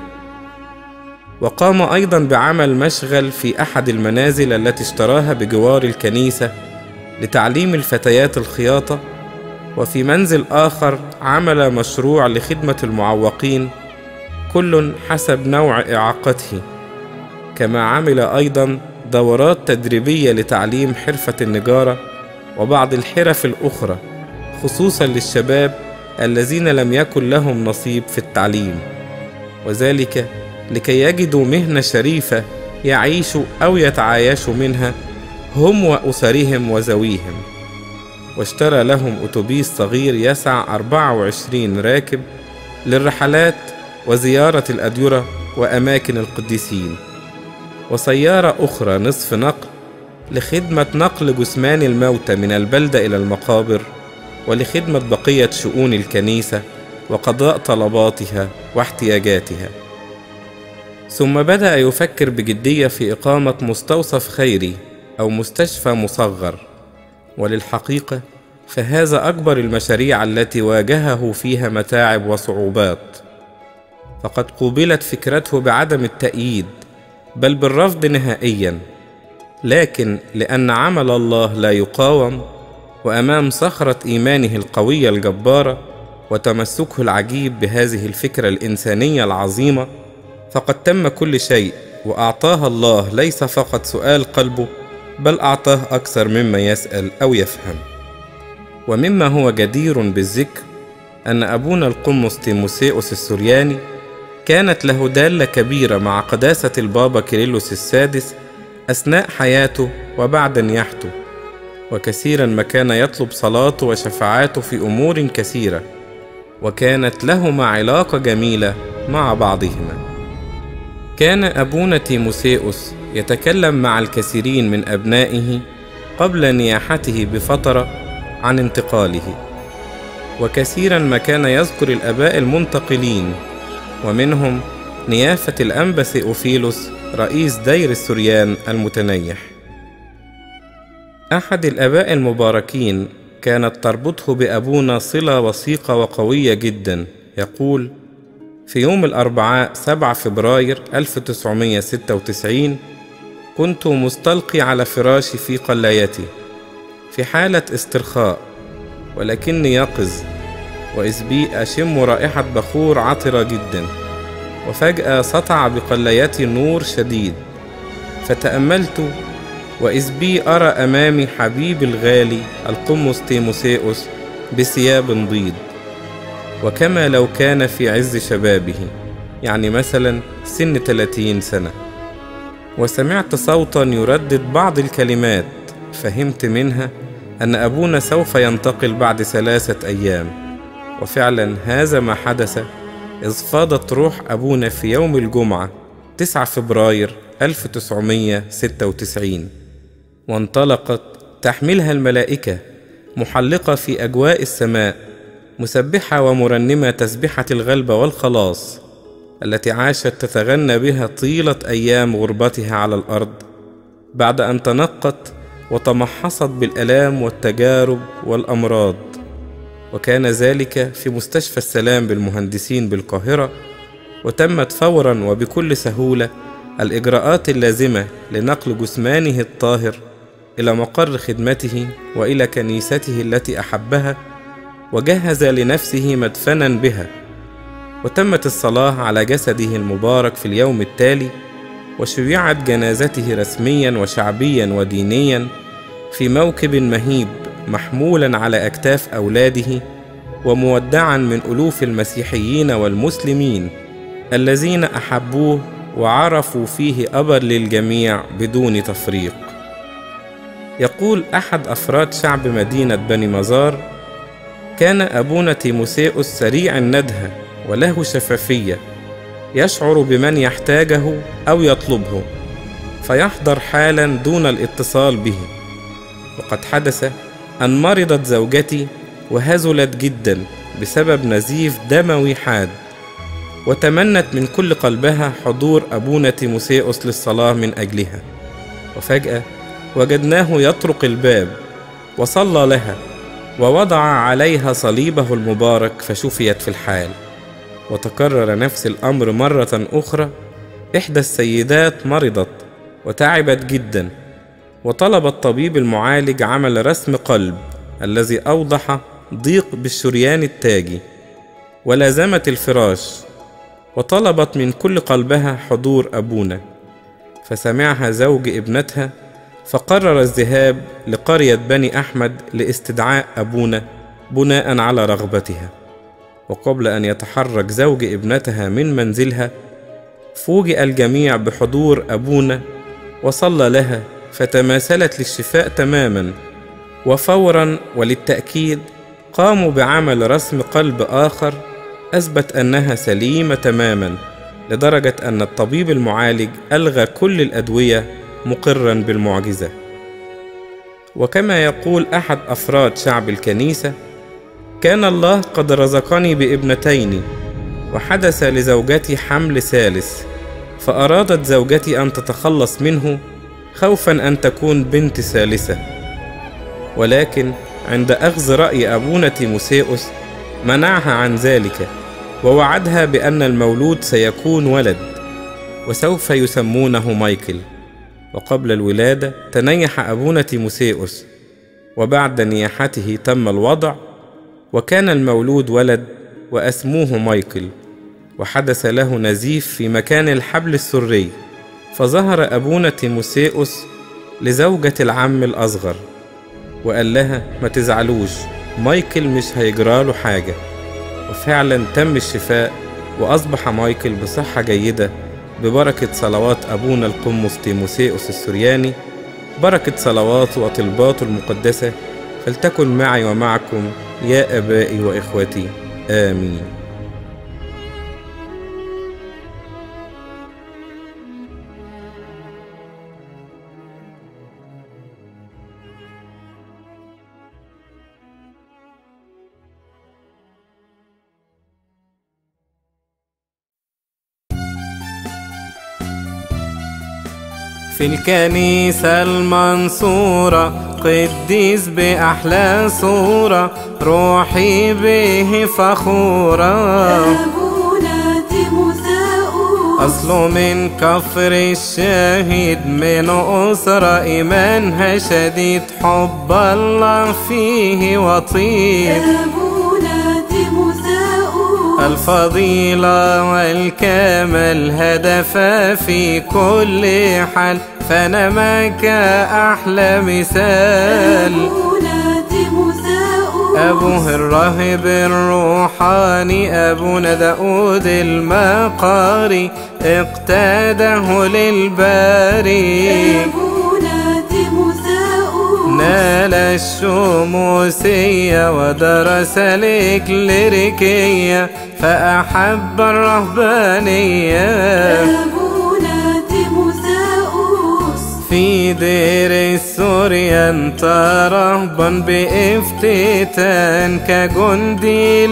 وقام أيضا بعمل مشغل في أحد المنازل التي اشتراها بجوار الكنيسة لتعليم الفتيات الخياطة وفي منزل آخر عمل مشروع لخدمة المعوقين كل حسب نوع إعاقته كما عمل أيضا دورات تدريبية لتعليم حرفة النجارة وبعض الحرف الأخرى خصوصا للشباب الذين لم يكن لهم نصيب في التعليم وذلك لكي يجدوا مهنة شريفة يعيشوا أو يتعايشوا منها هم وأسرهم وذويهم واشترى لهم أتوبيس صغير يسع 24 راكب للرحلات وزيارة الأديرة وأماكن القديسين وسيارة أخرى نصف نقل لخدمة نقل جثمان الموتى من البلدة إلى المقابر ولخدمة بقية شؤون الكنيسة وقضاء طلباتها واحتياجاتها ثم بدأ يفكر بجدية في إقامة مستوصف خيري أو مستشفى مصغر وللحقيقة فهذا أكبر المشاريع التي واجهه فيها متاعب وصعوبات فقد قوبلت فكرته بعدم التأييد بل بالرفض نهائيا لكن لأن عمل الله لا يقاوم وأمام صخرة إيمانه القوية الجبارة وتمسكه العجيب بهذه الفكرة الإنسانية العظيمة فقد تم كل شيء وأعطاها الله ليس فقط سؤال قلبه بل أعطاه أكثر مما يسأل أو يفهم ومما هو جدير بالذكر أن أبونا القمص تيموسيوس السورياني كانت له دالة كبيرة مع قداسة البابا كيرلس السادس أثناء حياته وبعد نياحته وكثيرا ما كان يطلب صلاته وشفاعاته في أمور كثيرة وكانت لهما علاقة جميلة مع بعضهما كان أبونا تيموسيوس يتكلم مع الكثيرين من أبنائه قبل نياحته بفترة عن انتقاله وكثيرا ما كان يذكر الآباء المنتقلين ومنهم نيافة الأنبا ثيوفيلوس رئيس دير السريان المتنيح أحد الآباء المباركين كانت تربطه بأبونا صلة وثيقة وقوية جدا يقول في يوم الأربعاء 7 فبراير 1996 كنت مستلقي على فراشي في قلايتي في حالة استرخاء ولكني يقظ وإذ بي أشم رائحة بخور عطرة جدا وفجأة سطع بقليتي نور شديد فتأملت وإذ بي أرى أمامي حبيبي الغالي القمص تيموسيوس بثياب بيض وكما لو كان في عز شبابه يعني مثلا سن 30 سنة وسمعت صوتا يردد بعض الكلمات فهمت منها أن أبونا سوف ينتقل بعد ثلاثة أيام وفعلا هذا ما حدث إذ فاضت روح أبونا في يوم الجمعة 9 فبراير 1996 وانطلقت تحملها الملائكة محلقة في أجواء السماء مسبحة ومرنمة تسبحة الغلبة والخلاص التي عاشت تتغنى بها طيلة أيام غربتها على الأرض بعد أن تنقت وتمحصت بالآلام والتجارب والأمراض وكان ذلك في مستشفى السلام بالمهندسين بالقاهرة وتمت فورا وبكل سهولة الإجراءات اللازمة لنقل جثمانه الطاهر إلى مقر خدمته وإلى كنيسته التي أحبها وجهز لنفسه مدفنا بها وتمت الصلاة على جسده المبارك في اليوم التالي وشيعت جنازته رسميا وشعبيا ودينيا في موكب مهيب محمولا على أكتاف أولاده ومودعا من ألوف المسيحيين والمسلمين الذين أحبوه وعرفوا فيه أبا للجميع بدون تفريق يقول أحد أفراد شعب مدينة بني مزار كان أبونا تيموسيوس سريع الندهة وله شفافية يشعر بمن يحتاجه أو يطلبه فيحضر حالا دون الاتصال به وقد حدث أن مرضت زوجتي وهزلت جدا بسبب نزيف دموي حاد وتمنت من كل قلبها حضور أبونا تيموسيوس للصلاة من أجلها وفجأة وجدناه يطرق الباب وصلى لها ووضع عليها صليبه المبارك فشفيت في الحال وتكرر نفس الأمر مرة أخرى إحدى السيدات مرضت وتعبت جدا وطلب الطبيب المعالج عمل رسم قلب الذي أوضح ضيق بالشريان التاجي ولازمت الفراش وطلبت من كل قلبها حضور أبونا فسمعها زوج ابنتها فقرر الذهاب لقرية بني أحمد لاستدعاء أبونا بناء على رغبتها وقبل أن يتحرك زوج ابنتها من منزلها فوجئ الجميع بحضور أبونا وصلى لها فتماثلت للشفاء تماما وفورا وللتأكيد قاموا بعمل رسم قلب آخر أثبت أنها سليمة تماما لدرجة أن الطبيب المعالج ألغى كل الأدوية مقرا بالمعجزة وكما يقول أحد أفراد شعب الكنيسة كان الله قد رزقني بابنتين وحدث لزوجتي حمل ثالث فأرادت زوجتي أن تتخلص منه خوفا أن تكون بنت ثالثة ولكن عند أخذ رأي أبونا تيموسيوس منعها عن ذلك ووعدها بأن المولود سيكون ولد وسوف يسمونه مايكل وقبل الولادة تنيح أبونا تيموسيوس وبعد نياحته تم الوضع وكان المولود ولد وأسموه مايكل وحدث له نزيف في مكان الحبل السري فظهر أبونا تيموسيوس لزوجة العم الأصغر وقال لها ما تزعلوش مايكل مش هيجراله حاجة وفعلا تم الشفاء وأصبح مايكل بصحة جيدة ببركة صلوات أبونا القمص تيموسيوس السرياني بركة صلواته وطلباته المقدسة فلتكن معي ومعكم يا آبائي وإخوتي آمين في الكنيسة المنصورة قديس بأحلى صورة روحي به فخورة أبونا تيموثاؤوس أصله من كفر الشهيد من أسرة إيمانها شديد حب الله فيه وطيب أبونا تيموثاؤوس الفضيلة والكمال هدفا في كل حال فأنا معك أحلى مثال أبونا تيموثاوس أبوه الراهب الروحاني أبونا داود المقاري اقتاده للباري أبونا تيموثاوس نال الشموسية ودرس الإكليريكية فأحب الرهبانية أبونا تيموثاوس في دير السوريا انت رهبا بافتتان كجندي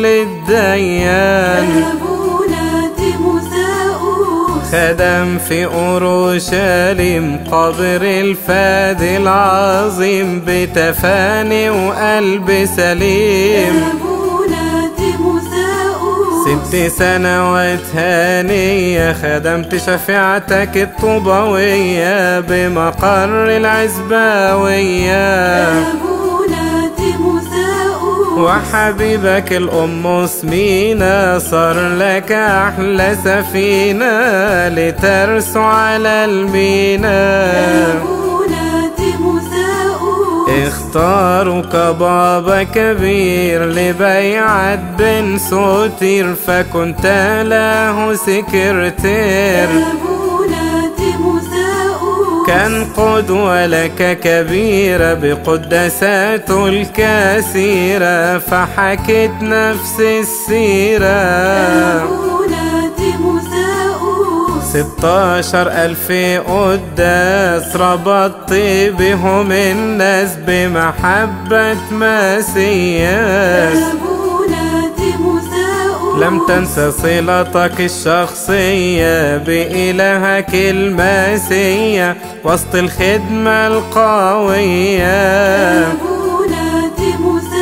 للديان أبونا تيموثاوس خدم في أورشليم قبر الفادي العظيم بتفاني وقلب سليم أبونا تيموثاوس ست سنوات هانية خدمت شفيعتك الطوبوية بمقر العزباوية أبونا تيموثاوس وحبيبك الأم سمينة صار لك أحلى سفينة لترسو على المينا أبونا تيموثاوس اختاروك بابا كبير لبيعة بن سوتير فكنت له سكرتير أبونا تيموثاوس كان قدوة لك كبيرة بقدساته الكثيرة فحكت نفس السيرة أبونا تيموثاوس ستاشر ألف قداس ربطت بهم الناس بمحبة مسياس أبونا تيموثاوس لم تنسى صلتك الشخصية بإلهك المسيح وسط الخدمة القوية أبونا تيموثاوس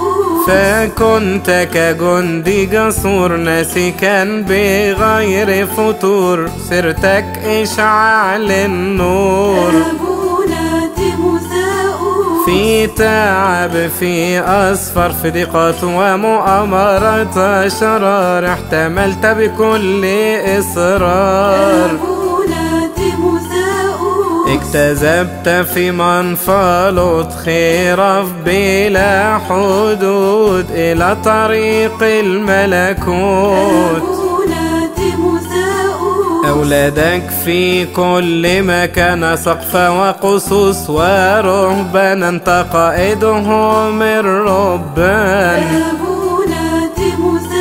فكنت كجندي جسور ناسكا بغير فتور سرتك إشعال النور أبونا تيموثاوس في تعب في أصفر في ضيقات ومؤامرة شرار احتملت بكل إصرار أبونا تيموثاوس اكتذبت في منفلط خيرف بلا حدود إلى طريق الملكوت أبونا تيموثاوس أولادك في كل مكان سقف وقصص ورهبان أنت قائدهم الربان أبونا تيموثاوس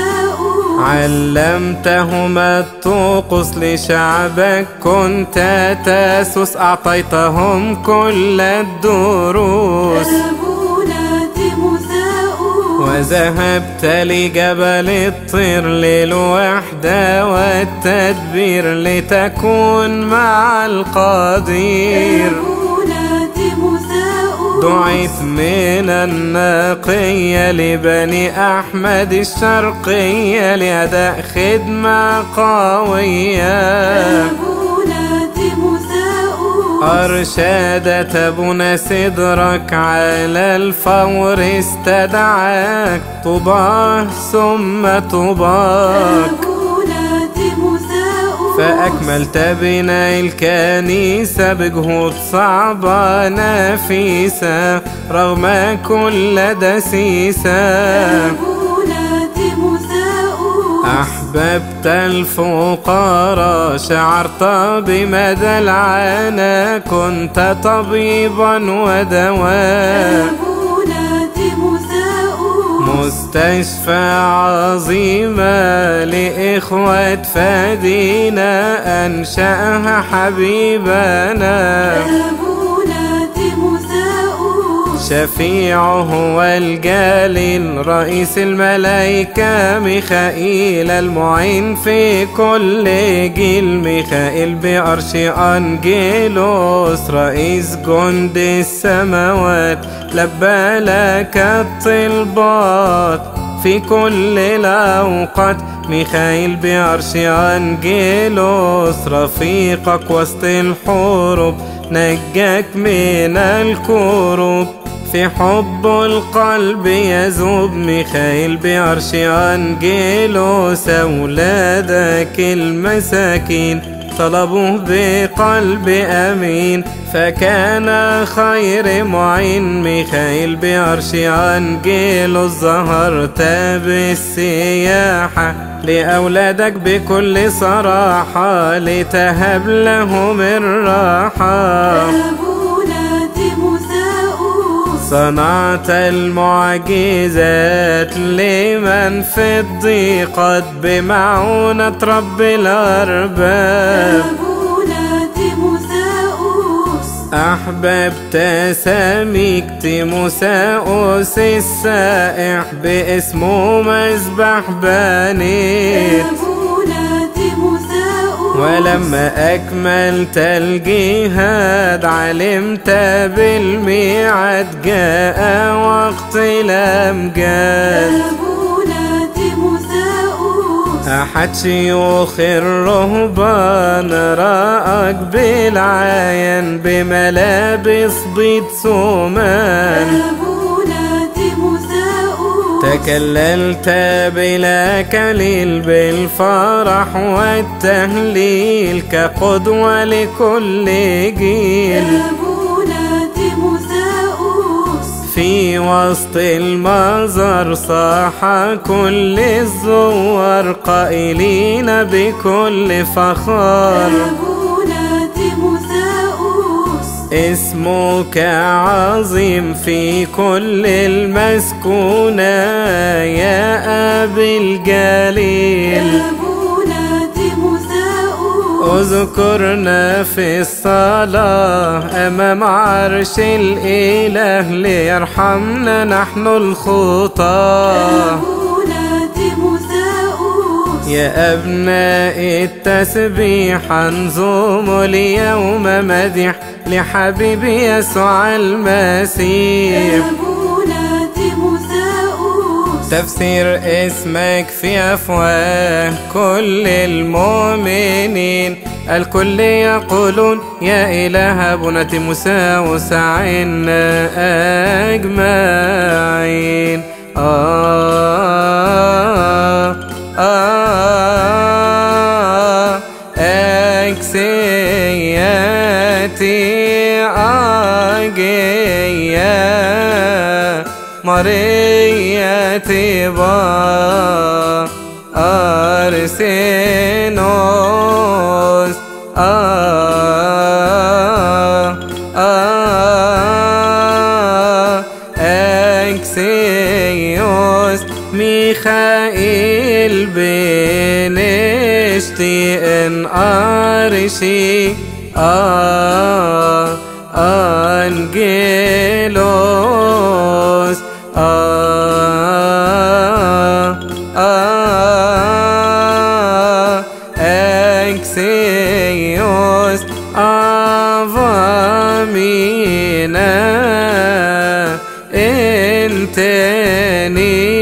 علمتهما الطقوس لشعبك كنت تاسس أعطيتهم كل الدروس أبونا تيموثاوس وذهبت لجبل الطير للوحدة والتدبير لتكون مع القدير أبونا تيموثاوس دعيت من النقية لبني أحمد الشرقية لأداء خدمة قوية أبونا تيموثاوس أرشدت أبونا صدرك على الفور استدعاك طباه ثم طباك أبونا تيموثاوس فأكملت بناء الكنيسة بجهود صعبة نفيسة رغم كل دسيسة أبونا تيموثاوس أحببت الفقراء شعرت بمدى العانى كنت طبيبا ودواء أبونا تيموثاوس مستشفى عظيمة لإخوة فدينا أنشأها حبيبنا أبونا تيموثاوس شفيعه هو الجليل رئيس الملائكة ميخائيل المعين في كل جيل ميخائيل بأرش أنجيلوس رئيس جند السماوات لبى لك الطلبات في كل الأوقات ميخائيل بأرش أنجيلوس رفيقك وسط الحروب نجاك من الكروب في حب القلب يذوب ميخائيل بعرش أنجيلوس أولادك المساكين طلبوه بقلب أمين فكان خير معين ميخائيل بعرش أنجيلوس ظهرت بالسياحة لأولادك بكل صراحة لتهب لهم الراحة أبونا تيموثاوس صنعت المعجزات لمن في الضيقات بمعونة رب الأرباب أبونا تيموثاوس أحببت ساميك تيموساوس السائح باسمه مذبح بنيت أبونا تيموثاوس ولما أكملت الجهاد علمت بالميعاد جاء وقت الأمجاد أبونا تيموثاوس أحد شيوخ الرهبان رآك بالعين بملابس بيض سومان أبونا تيموثاوس تكللت بلا كليل بالفرح والتهليل كقدوة لكل جيل أبونا تيموثاوس في وسط المزار صاح كل الزوار قائلين بكل فخار أبونا تيموثاوس اسمك عظيم في كل المسكونة يا أبي الجليل أبونا تيموثاوس اذكرنا في الصلاة أمام عرش الإله ليرحمنا نحن الخطاه أبونا تيموثاوس يا أبناء التسبيح انظموا اليوم مدح لحبيبي يسوع المسيح أبونا تيموثاوس تفسير اسمك في أفواه كل المؤمنين الكل يقولون يا إله أبونا تيموساوس عنا أجمعين آه آه أكسياتي أجيا مريتي با أرسينوس آه آه أكسيوس ميخائيل بنشتي ان أرشي آه أنجيلوس آه آه أكسيوس أفامينا انتني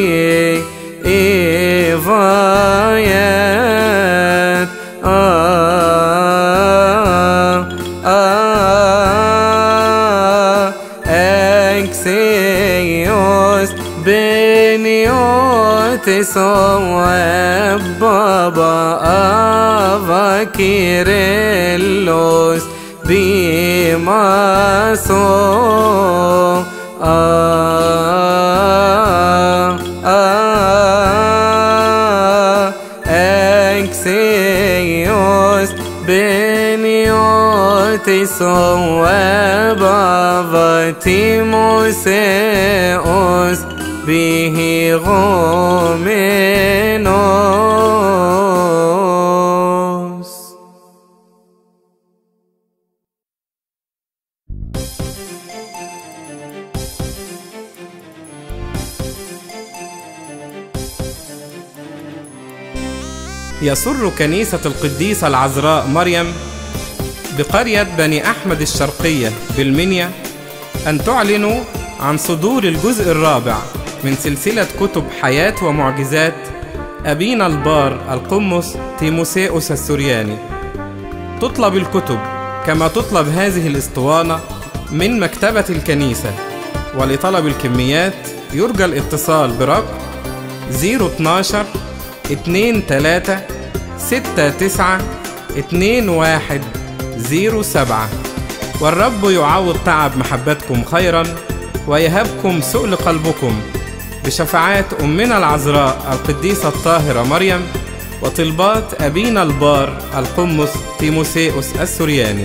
إيفايات آه آه أكسيوس بنيوت صواب بابا أفا كيرلس بيماسو آه آه أكسيوس بنيوت صواب فتيموسيوس به غومينوس يسر كنيسة القديسة العذراء مريم بقرية بني أحمد الشرقية بالمنيا أن تعلن عن صدور الجزء الرابع من سلسلة كتب حياة ومعجزات أبينا البار القمص تيموسيوس السورياني تطلب الكتب كما تطلب هذه الاسطوانة من مكتبة الكنيسة ولطلب الكميات يرجى الاتصال برقم 012 23 69 21 07 والرب يعوض تعب محبتكم خيرا ويهبكم سؤل قلبكم بشفاعات أمنا العذراء القديسة الطاهرة مريم وطلبات أبينا البار القمص تيموسيوس السورياني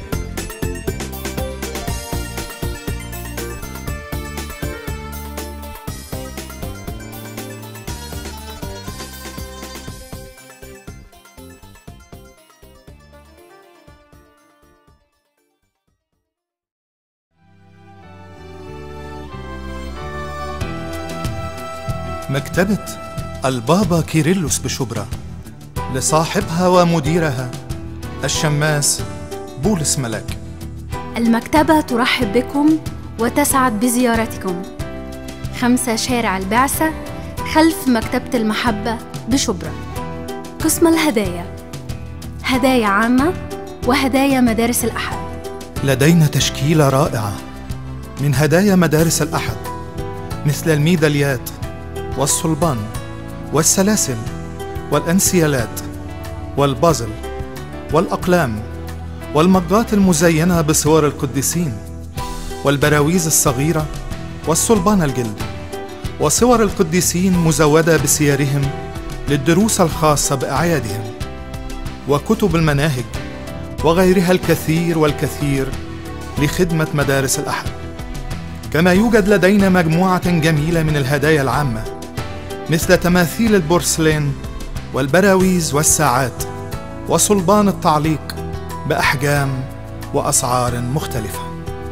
مكتبة البابا كيرلس بشبرا لصاحبها ومديرها الشماس بولس ملك المكتبة ترحب بكم وتسعد بزيارتكم خمسة شارع البعثة خلف مكتبة المحبة بشبرا قسم الهدايا هدايا عامة وهدايا مدارس الأحد لدينا تشكيلة رائعة من هدايا مدارس الأحد مثل الميداليات والصلبان والسلاسل والأنسيالات والبازل والأقلام والمجات المزينة بصور القديسين والبراويز الصغيرة والصلبان الجلد وصور القديسين مزودة بسيرهم للدروس الخاصة بأعيادهم وكتب المناهج وغيرها الكثير والكثير لخدمة مدارس الأحد كما يوجد لدينا مجموعة جميلة من الهدايا العامة مثل تماثيل البورسلين والبراويز والساعات وصلبان التعليق بأحجام وأسعار مختلفة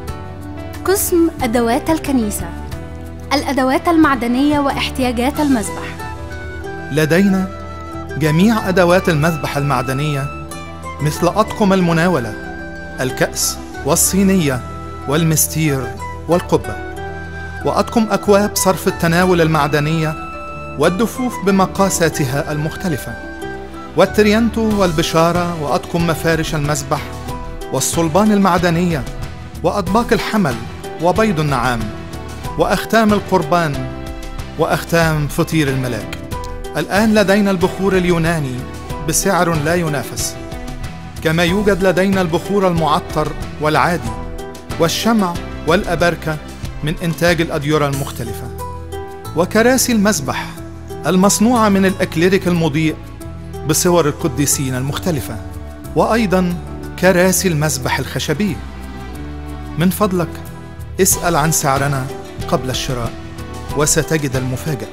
قسم أدوات الكنيسة الأدوات المعدنية واحتياجات المذبح لدينا جميع أدوات المذبح المعدنية مثل أطقم المناولة الكأس والصينية والمستير والقبة وأطقم أكواب صرف التناول المعدنية والدفوف بمقاساتها المختلفة والتريانتو والبشارة وأطقم مفارش المسبح والصلبان المعدنية وأطباق الحمل وبيض النعام وأختام القربان وأختام فطير الملاك الآن لدينا البخور اليوناني بسعر لا ينافس كما يوجد لدينا البخور المعطر والعادي والشمع والأبركة من إنتاج الأديرة المختلفة وكراسي المسبح المصنوعة من الأكليريك المضيء بصور القديسين المختلفة وأيضا كراسي المسبح الخشبية من فضلك اسأل عن سعرنا قبل الشراء وستجد المفاجأة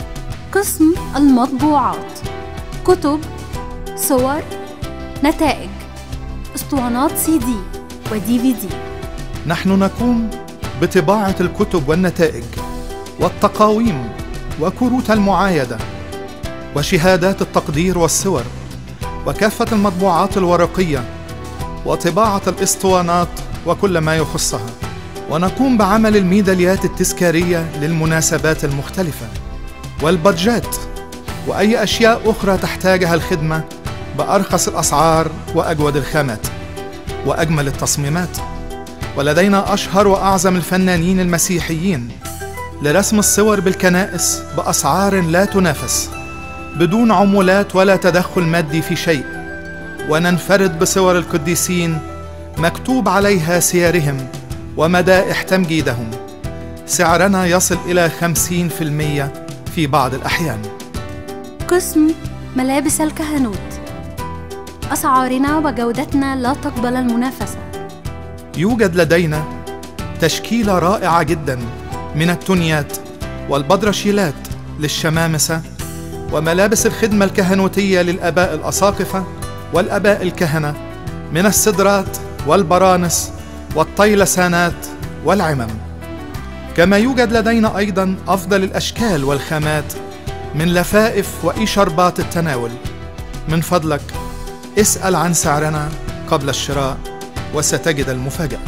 قسم المطبوعات كتب صور نتائج اسطوانات سي دي ودي في دي نحن نقوم بطباعة الكتب والنتائج والتقاويم وكروت المعايدة وشهادات التقدير والصور وكافة المطبوعات الورقية وطباعة الإسطوانات وكل ما يخصها ونقوم بعمل الميداليات التذكارية للمناسبات المختلفة والبادجات وأي أشياء أخرى تحتاجها الخدمة بأرخص الأسعار وأجود الخامات وأجمل التصميمات ولدينا أشهر وأعظم الفنانين المسيحيين لرسم الصور بالكنائس بأسعار لا تنافس بدون عمولات ولا تدخل مادي في شيء وننفرد بصور القديسين مكتوب عليها سيرهم ومدائح تمجيدهم سعرنا يصل إلى خمسين في المية في بعض الأحيان قسم ملابس الكهنوت أسعارنا وجودتنا لا تقبل المنافسة يوجد لدينا تشكيلة رائعة جدا من التونيات والبدرشيلات للشمامسة وملابس الخدمة الكهنوتية للآباء الأساقفة والآباء الكهنة من السدرات والبرانس والطيلسانات والعمم كما يوجد لدينا أيضا أفضل الأشكال والخامات من لفائف وإشاربات التناول من فضلك اسأل عن سعرنا قبل الشراء وستجد المفاجأة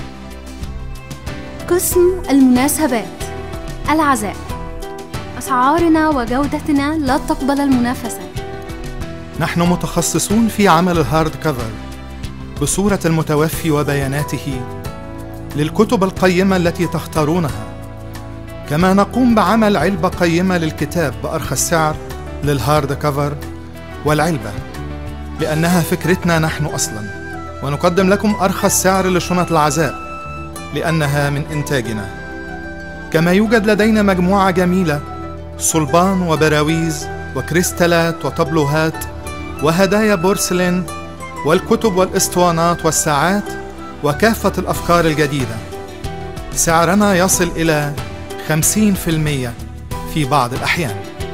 قسم المناسبات العزاء أسعارنا وجودتنا لا تقبل المنافسة نحن متخصصون في عمل الهارد كفر بصورة المتوفي وبياناته للكتب القيمة التي تختارونها كما نقوم بعمل علبة قيمة للكتاب بأرخص سعر للهارد كفر والعلبة لأنها فكرتنا نحن أصلا ونقدم لكم أرخص سعر لشنط العزاء لأنها من إنتاجنا كما يوجد لدينا مجموعة جميلة صلبان وبراويز وكريستالات وطبلوهات وهدايا بورسلين والكتب والاسطوانات والساعات وكافة الأفكار الجديدة سعرنا يصل إلى 50% في بعض الأحيان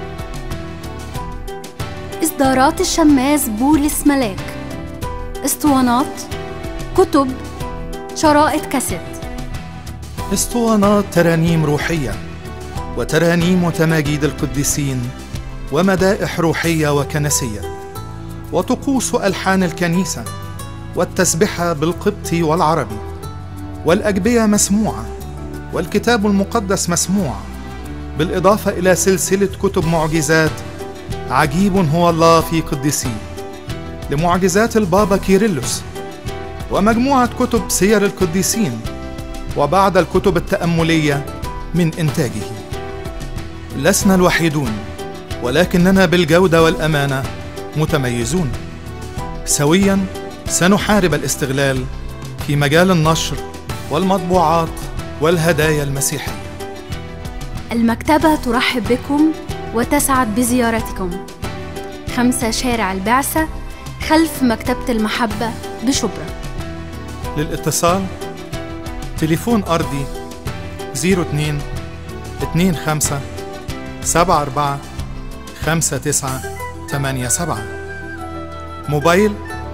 إصدارات الشماس بولس ملاك اسطوانات كتب شرائط كاسيت اسطوانات ترانيم روحية وترانيم وتماجيد القديسين ومدائح روحية وكنسية وطقوس ألحان الكنيسة والتسبحة بالقبطي والعربي والأجبية مسموعة والكتاب المقدس مسموع بالإضافة إلى سلسلة كتب معجزات عجيب هو الله في قديسيه لمعجزات البابا كيرلس ومجموعة كتب سير القديسين وبعض الكتب التأملية من إنتاجه لسنا الوحيدون ولكننا بالجودة والأمانة متميزون سويا سنحارب الاستغلال في مجال النشر والمطبوعات والهدايا المسيحية المكتبة ترحب بكم وتسعد بزيارتكم خمسة شارع البعثة خلف مكتبة المحبة بشبرا للاتصال تليفون أرضي 02 25 74 59 87 موبايل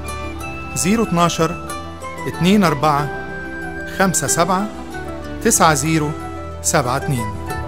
012 24 57 90 72